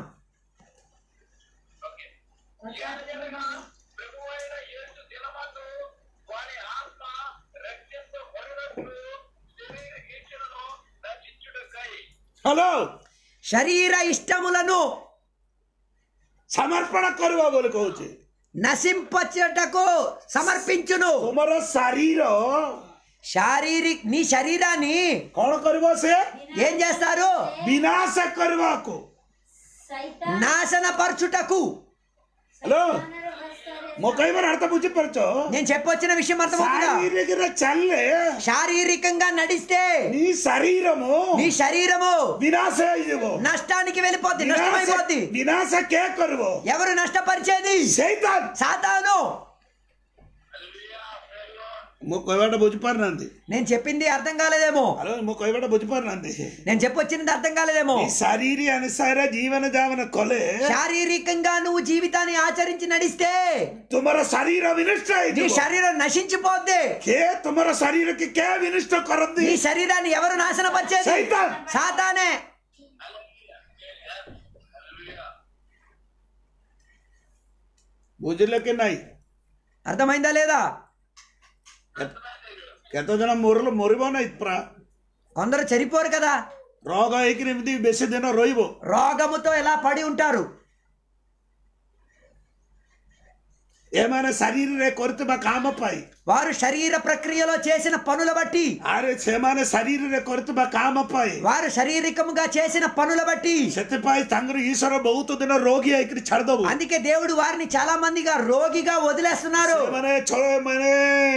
ఏలయనగా ప్రభువైన యేసు దినమందు వారి ఆత్మ రక్షింపబడినట్లు శరీర ఈచ్ఛలను రక్షించుటకై హలో శరీర ఇష్టములను సమర్పణ కరువా బోలు కହୁଛି నశింపచ్చటకు సమర్పించును ତୁମର ଶରୀର శారీరక నీ శరీరాన్ని କଣ କରିବ ସେ ఏం చేస్తారు ବିନାଶ କରିବାକୁ సైతాన్ నాశన పరచుటకు ହ୍ୟାଲୋ ର ହସ୍ତରେ ମୋ କହିବାର ଅର୍ଥ ବୁଝିପାରୁଛ నేను చెప్పొచ్చిన విషయం అర్థమవుతుందా ଶାରୀରିକରେ ଚାଲିଲେ శారీరకంగా నడిస్తే నీ శరీరము నీ శరీరము వినాశ ହେଇଯିବ నష్టానికి వెళ్ళిపోద్ది వినాశ నష్టమైపోద్ది వినాశ కే କରିବ ఎవరు నష్టపరిచేది ସେଇତାନ సాతాను ମୋ କହିବାଟା ବୁଝିପାରୁନାହାନ୍ତି నేను చెప్పింది అర్థం కాలేదేమో ହ୍ୟାଲୋ ମୋ କହିବାଟା ବୁଝିପାରୁନାହାନ୍ତି నేను చెప్పొచ్చినది అర్థం కాలేదేమో ఈ శారీరి అనుసార జీవన జావన కొలే శారీరకంగా నువ్వు జీవితాన్ని ఆచరించి నడిస్తే ତୁମର ଶରୀର ବିନଷ୍ଟ నీ ହେଇଯିବ శరీరం నశించిపోద్ది କେ ତୁମର ଶରୀରକୁ କେ ବିନଷ୍ଟ କରନ୍ତି నీ శరీరాన్ని ఎవరు నాశనపరిచేది సైతాన్. సాతానే ବୁଝିଲେ କି ନାଇଁ అర్థమైందా లేదా କେତେ ଜଣ ମରିଲ ମରିବ ନାଇଁ ପୁରା కొందరు చనిపోరు కదా ରୋଗ ହେଇକିରି ଏମିତି ବେଶୀ ଦିନ ରହିବ రోగముతో ఎలా పడి ఉంటారు ଏମାନେ ଶରୀରରେ କରୁଥିବା କାମ ପାଇଁ వారు శరీర ప్రక్రియలో చేసిన పనుల బట్టి ଆରେ ସେମାନେ ଶରୀରରେ କରୁଥିବା କାମ ପାଇଁ వారు శారీరకముగా చేసిన పనుల బట్టి ସେଥିପାଇଁ ତାଙ୍କର ଈଶ୍ୱର ବହୁତ ଦିନ ରୋଗୀ ହେଇକିରି ଛାଡ଼ିଦବୁ అందుకే దేవుడు వారిని చాలా మందిగా రోగిగా వదిలేస్తున్నారు ସେମାନେ ଛଅ ମାନେ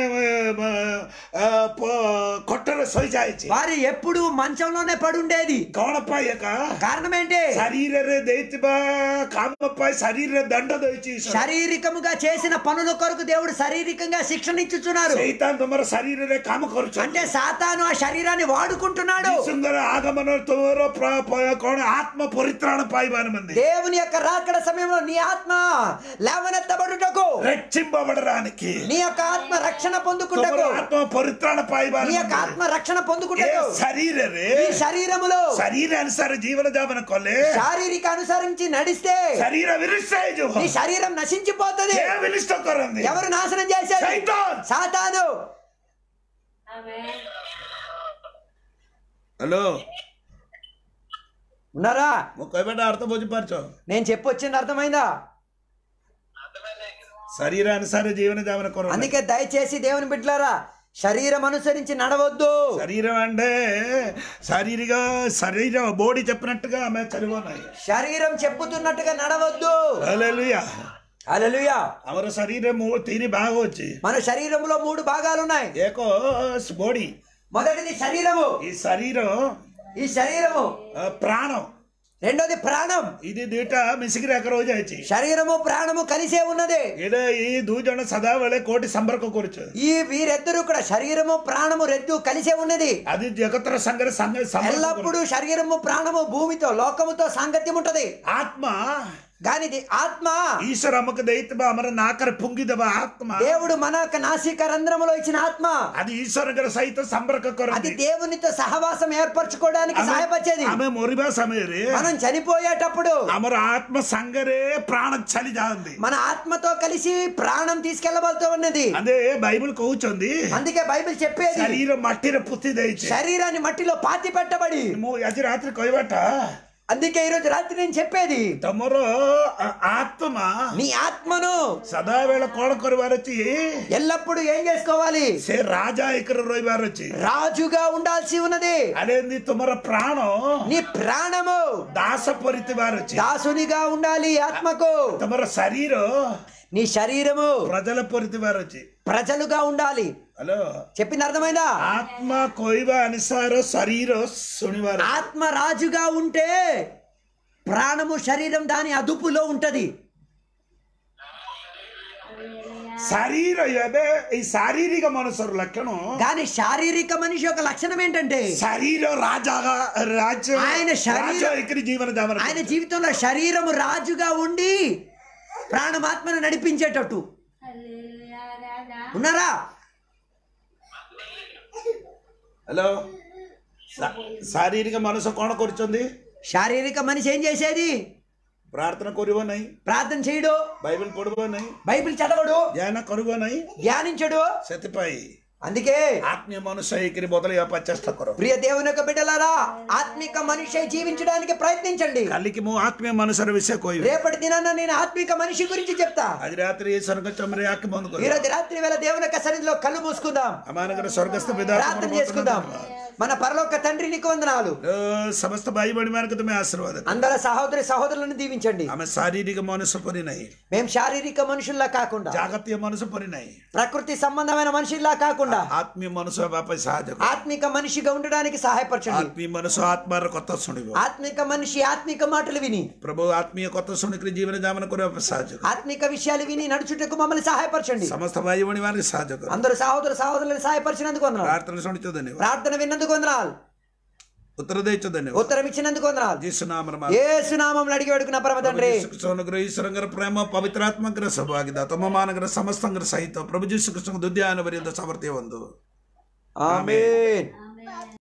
ଖଟରେ ଶୋଇଯାଇଛି వారు ఎప్పుడు మంచంలోనే పడుండేది କଣ ପାଇଁ ଏକା కారణం ఏంటి ଶରୀରରେ ଦେଇଥିବା କାମ ପାଇଁ ଶରୀରରେ ଦଣ୍ଡ ଦେଇଛି ଈଶ୍ୱର। శారీరకముగా చేసిన పనుల కొరకు దేవుడు శారీరకంగా శిక్షణ ఇచ్చుచున్నారు ସେଇତା ତମର ଶରୀରରେ କାମ କରୁଛନ୍ତି అంటే సాతాను ఆ శరీరాన్ని వాడుకుంటున్నాడు ସୁନ୍ଦର ఆగమన ତୁମର ପ୍ର- ప్ర- କଣ ఆత్మ ପରିତ୍ରାଣ ପାଇବା నిమిత్తం దేవుని యొక్క రాకడ సమయంలో నీ ఆత్మ లేవనెత్తబడుటకు రెచ్చింపబడడానికి నీ యొక్క ఆత్మ రక్షణ ତୁମର పొందుకుంటకు ఆత్మ పరిత్రాణ పాଇବା నీ యొక్క నిమిత్తం ఆత్మ రక్షణ ఏ పొందుకుంటకు శరీରରେ ఈ శరీరములో శరీర అనుసార జీవన జాపన కଲେ శారీరక అనుసరించి నడిస్తే శరీర విరుష్ట ହେଇଯିବ నీ శరీరం నశించిపోతుంది ఏ వినిష్ట କରନ୍ତି ఎవరు నాశనం చేశారు సైతాన్ సాతాను ఆమేన్ హలో ఉన్నారా ମୋ କହିବାଟା ଅର୍ଥ ବୁଝିପାରୁଛ నేను చెప్పొచ్చింది అర్థమైందా శరీర అనుసార జీవన జాపన కର అందుకే దయచేసి దేవుని బిడ్డలారా శరీరం అనుసరించి నడవద్దు శరీరం అంటే శారీరక శరీర బోడీ చెప్పినట్టుగా ఆమె చదివనాయి శరీరం చెప్పుతున్నట్టుగా నడవద్దు హల్లెలూయా హల్లెలూయా ଆମର ଶରୀରରେ ମୁଁ ତିନି ଭାଗ ଅଛି మన శరీరంలో మూడు భాగాలు ఉన్నాయి ଏକ ବଡି మొదటిది శరీరము ఈ ଶରୀର ఈ శరీరము ଅ, ପ୍ରାଣ రెండోది ప్రాణం ఇది ଦୁଇଟା ମିଶିକିରି ଏକ ରହିଯାଇଛି శరీరము ప్రాణము కలిసే ఉన్నది ଏଇଟା ଏଇ ଦୁଇ ଜଣ ସଦାବେଳେ କୋଉଠି ସମ୍ପର୍କ କରୁଛୁ ఈ వీరెద్దరూ కూడా శరీరము ప్రాణము రెండు కలిసే ఉన్నది అది జగତର ସାଙ୍ଗରେ ସାଙ୍ଗ ସମ୍ପର୍କ ఎల్లప్పుడూ శరీరము ప్రాణము భూమితో లోకముతో సాంగత్యం ఉంటది କରୁଛୁ। ଆତ୍ମା కానీ ఇది ఆత్మ ଈଶ୍ୱର ଆମକୁ ଦେଇଥିବା ଆମର ନାକରେ ଫୁଙ୍କିଦେବା ଆତ୍ମା దేవుడు మన యొక్క నాసిక రంధ్రములో ఇచ్చిన ఆత్మ అది ଈଶ୍ୱରଙ୍କର ସହିତ ସମ୍ପର୍କ అది କରନ୍ତି దేవునితో సహవాసం ఏర్పరచుకోవడానికి ଆମେ- సహాయపరిచేది ଆମେ ମରିବା ସମୟରେ మనం చనిపోయేటప్పుడు ଆମର ଆତ୍మ ସାଙ୍ଗରେ ପ୍ରାଣ ଛାଲି ଯାଆନ୍ତି మన ఆత్మతో కలిసి ప్రాణం తీసుకెళ్లబోతూ ఉన్నది అదే బైబిల్ କହୁଛନ୍ତି అందుకే బైబిల్ చెప్పేది ଶରୀର ମାଟିରେ ପୋତି ଦେଇଛି శరీరాన్ని మట్టిలో పాతి పెట్టబడి ମୁଁ ଆଜି ରାତିରେ କହିବାଟା అందుకే ఈరోజు రాత్రి నేను చెప్పేది ତମର ଆ- ଆତ୍ମା నీ ఆత్మను ସଦାବେଳେ କଣ କରିବାର ଅଛି ఎల్లప్పుడూ ఏం చేసుకోవాలి ସେ ରାଜା ଏକରେ ରହିବାର ଅଛି రాజుగా ఉండాల్సి ఉన్నది ଆରେ ଏମିତି ତୁମର ପ୍ରାଣ నీ ప్రాణము ଦାସ ପରିଥିବାର ଅଛି దాసునిగా ఉండాలి ఆత్మకు ତମର ଶରୀର నీ శరీరము ପ୍ରଜల ପରିଥିବାର ଅଛି ప్రజలుగా ఉండాలి ହ୍ୟାଲୋ చెప్పింది అర్థమైందా ଆତ୍ମା କହିବା ଅନୁସାର ଶରୀର ଶୁଣିବାର ଅଛି। ఆత్మ రాజుగా ఉంటే ప్రాణము శరీరం దాని అదుపులో ఉంటది ଶରୀର ଏବେ ଏଇ ଶାରୀରିକ ମନୁଷ୍ୟର ଲକ୍ଷଣ కానీ శారీరక మనిషి యొక్క లక్షణం ఏంటంటే ଶରୀର ରାଜା ରାଜ ఆయన శరీర- ରାଜ ହେଇକିରି ଜୀବନ ଯାପନ ఆయన କରୁଛି। జీవితంలో శరీరము రాజుగా ఉండి ప్రాణమాత్మను నడిపించేటట్టు హల్లెలూయా రాజా ఉన్నారా హలో శా- శారీరక మనసు కోణ కూర్చుంది శారీరక మనిషి ఏం చేసేది ప్రార్థన కొరువ నై ప్రార్థన చేయడు బైబిల్ పొడవ నై బైబిల్ చదవడు ధ్యాన కొరువ నై ధ్యానించడు ସେଥିପାଇଁ అందుకే ఆత్మీయ మనుష్య ହେଇକିରି ବଦଳେଇବା ପାଇଁ ଚେଷ୍ଟା କର ప్రియ దేవుని యొక్క బిడ్డలారా ఆత్మిక మనిషి జీవించడానికి ప్రయత్నించండి କାଲିକି ମୁଁ ଆତ୍ମୀୟ ମନୁଷ୍ୟର ବିଷୟ କହିବି రేపటి దినాన నేను ఆత్మిక మనిషి గురించి చెప్తా ଆଜି రాత్రి ସ୍ୱର୍ଗ ଚମରେ ଆଖି ବନ୍ଦ ఈ କର రోజు రాత్రి వేళ దేవుని యొక్క సన్నిధిలో కళ్ళు మూసుకుందాం ଆମମାନଙ୍କର ସ୍ୱର୍ଗସ୍ଥ ପିତା ప్రార్థన చేసుకుందాం మన పరలోక తండ్రి నీకు వందనాలు ସମସ୍ତ ଭାଇ ଭଉଣୀ ମାନଙ୍କୁ ତୁମେ ଆଶୀର୍ବାଦ କର అందరి సహోదరి సహోదరులను దీవించండి ଆମେ ଶାରୀରିକ ମନୁଷ୍ୟ ପରି ନାହିଁ మేము శారీరక మనుషుల్లా కాకుండా ଜାଗତୀୟ ମନୁଷ୍ୟ ପରି ନାହିଁ ప్రకృతి సంబంధమైన మనుషుల్లా కాకుండా ଆତ୍ମୀୟ ମନୁଷ୍ୟ ହେବା ପାଇଁ ସାହାଯ୍ୟ କର ఆత్మిక మనిషిగా ఉండడానికి సహాయపరచండి ଆତ୍ମୀୟ ମନୁଷ୍ୟ ଆତ୍ମାର କଥା ଶୁଣିବ ఆత్మిక మనిషి ఆత్మిక మాటలు విని ପ୍ରଭୁ ଆତ୍ମୀୟ କଥା ଶୁଣିକରି ଜୀବନ ଯାପନ କରିବା ପାଇଁ ସାହାଯ୍ୟ କର ఆత్మిక విషయాలు విని నడుచుటకు మమ్మల్ని సహాయపరచండి ସମସ୍ତ ଭାଇ ଭଉଣୀ ମାନଙ୍କୁ ସାହାଯ୍ୟ କର అందరు సహోదరు సహోదరులను సహాయపరిచినందుకు వందనాలు ପ୍ରାର୍ଥନା ଶୁଣିଛ ଧନ୍ୟବାଦ ప్రార్థన విన్నందుకు వందనాలు ଉତ୍ତର ଦେଇଛ ଧନ୍ୟବାଦ ఉత్తరం ఇచ్చినందుకు వందనాలు ଯୀଶୁ ନାମର ఏ ସୁనామంలో అడిగి వేడుకున్న పరమ తండ్రి ଅନୁଗ୍ରହ ଈଶ୍ୱରଙ୍କର ପ୍ରେମ ପବିତ୍ର ଆତ୍ମାଙ୍କର ସୌଭାଗ୍ୟତା ତମ ମାନଙ୍କର ସମସ୍ତଙ୍କର ସହିତ ପ୍ରଭୁ ଯୀଶୁ କୃଷ୍ଣଙ୍କ ଦୁଦ୍ୟାନ ପର୍ଯ୍ୟନ୍ତ ସମର୍ଥ୍ୟ ବନ୍ଧୁ ఆమేన్ ఆమె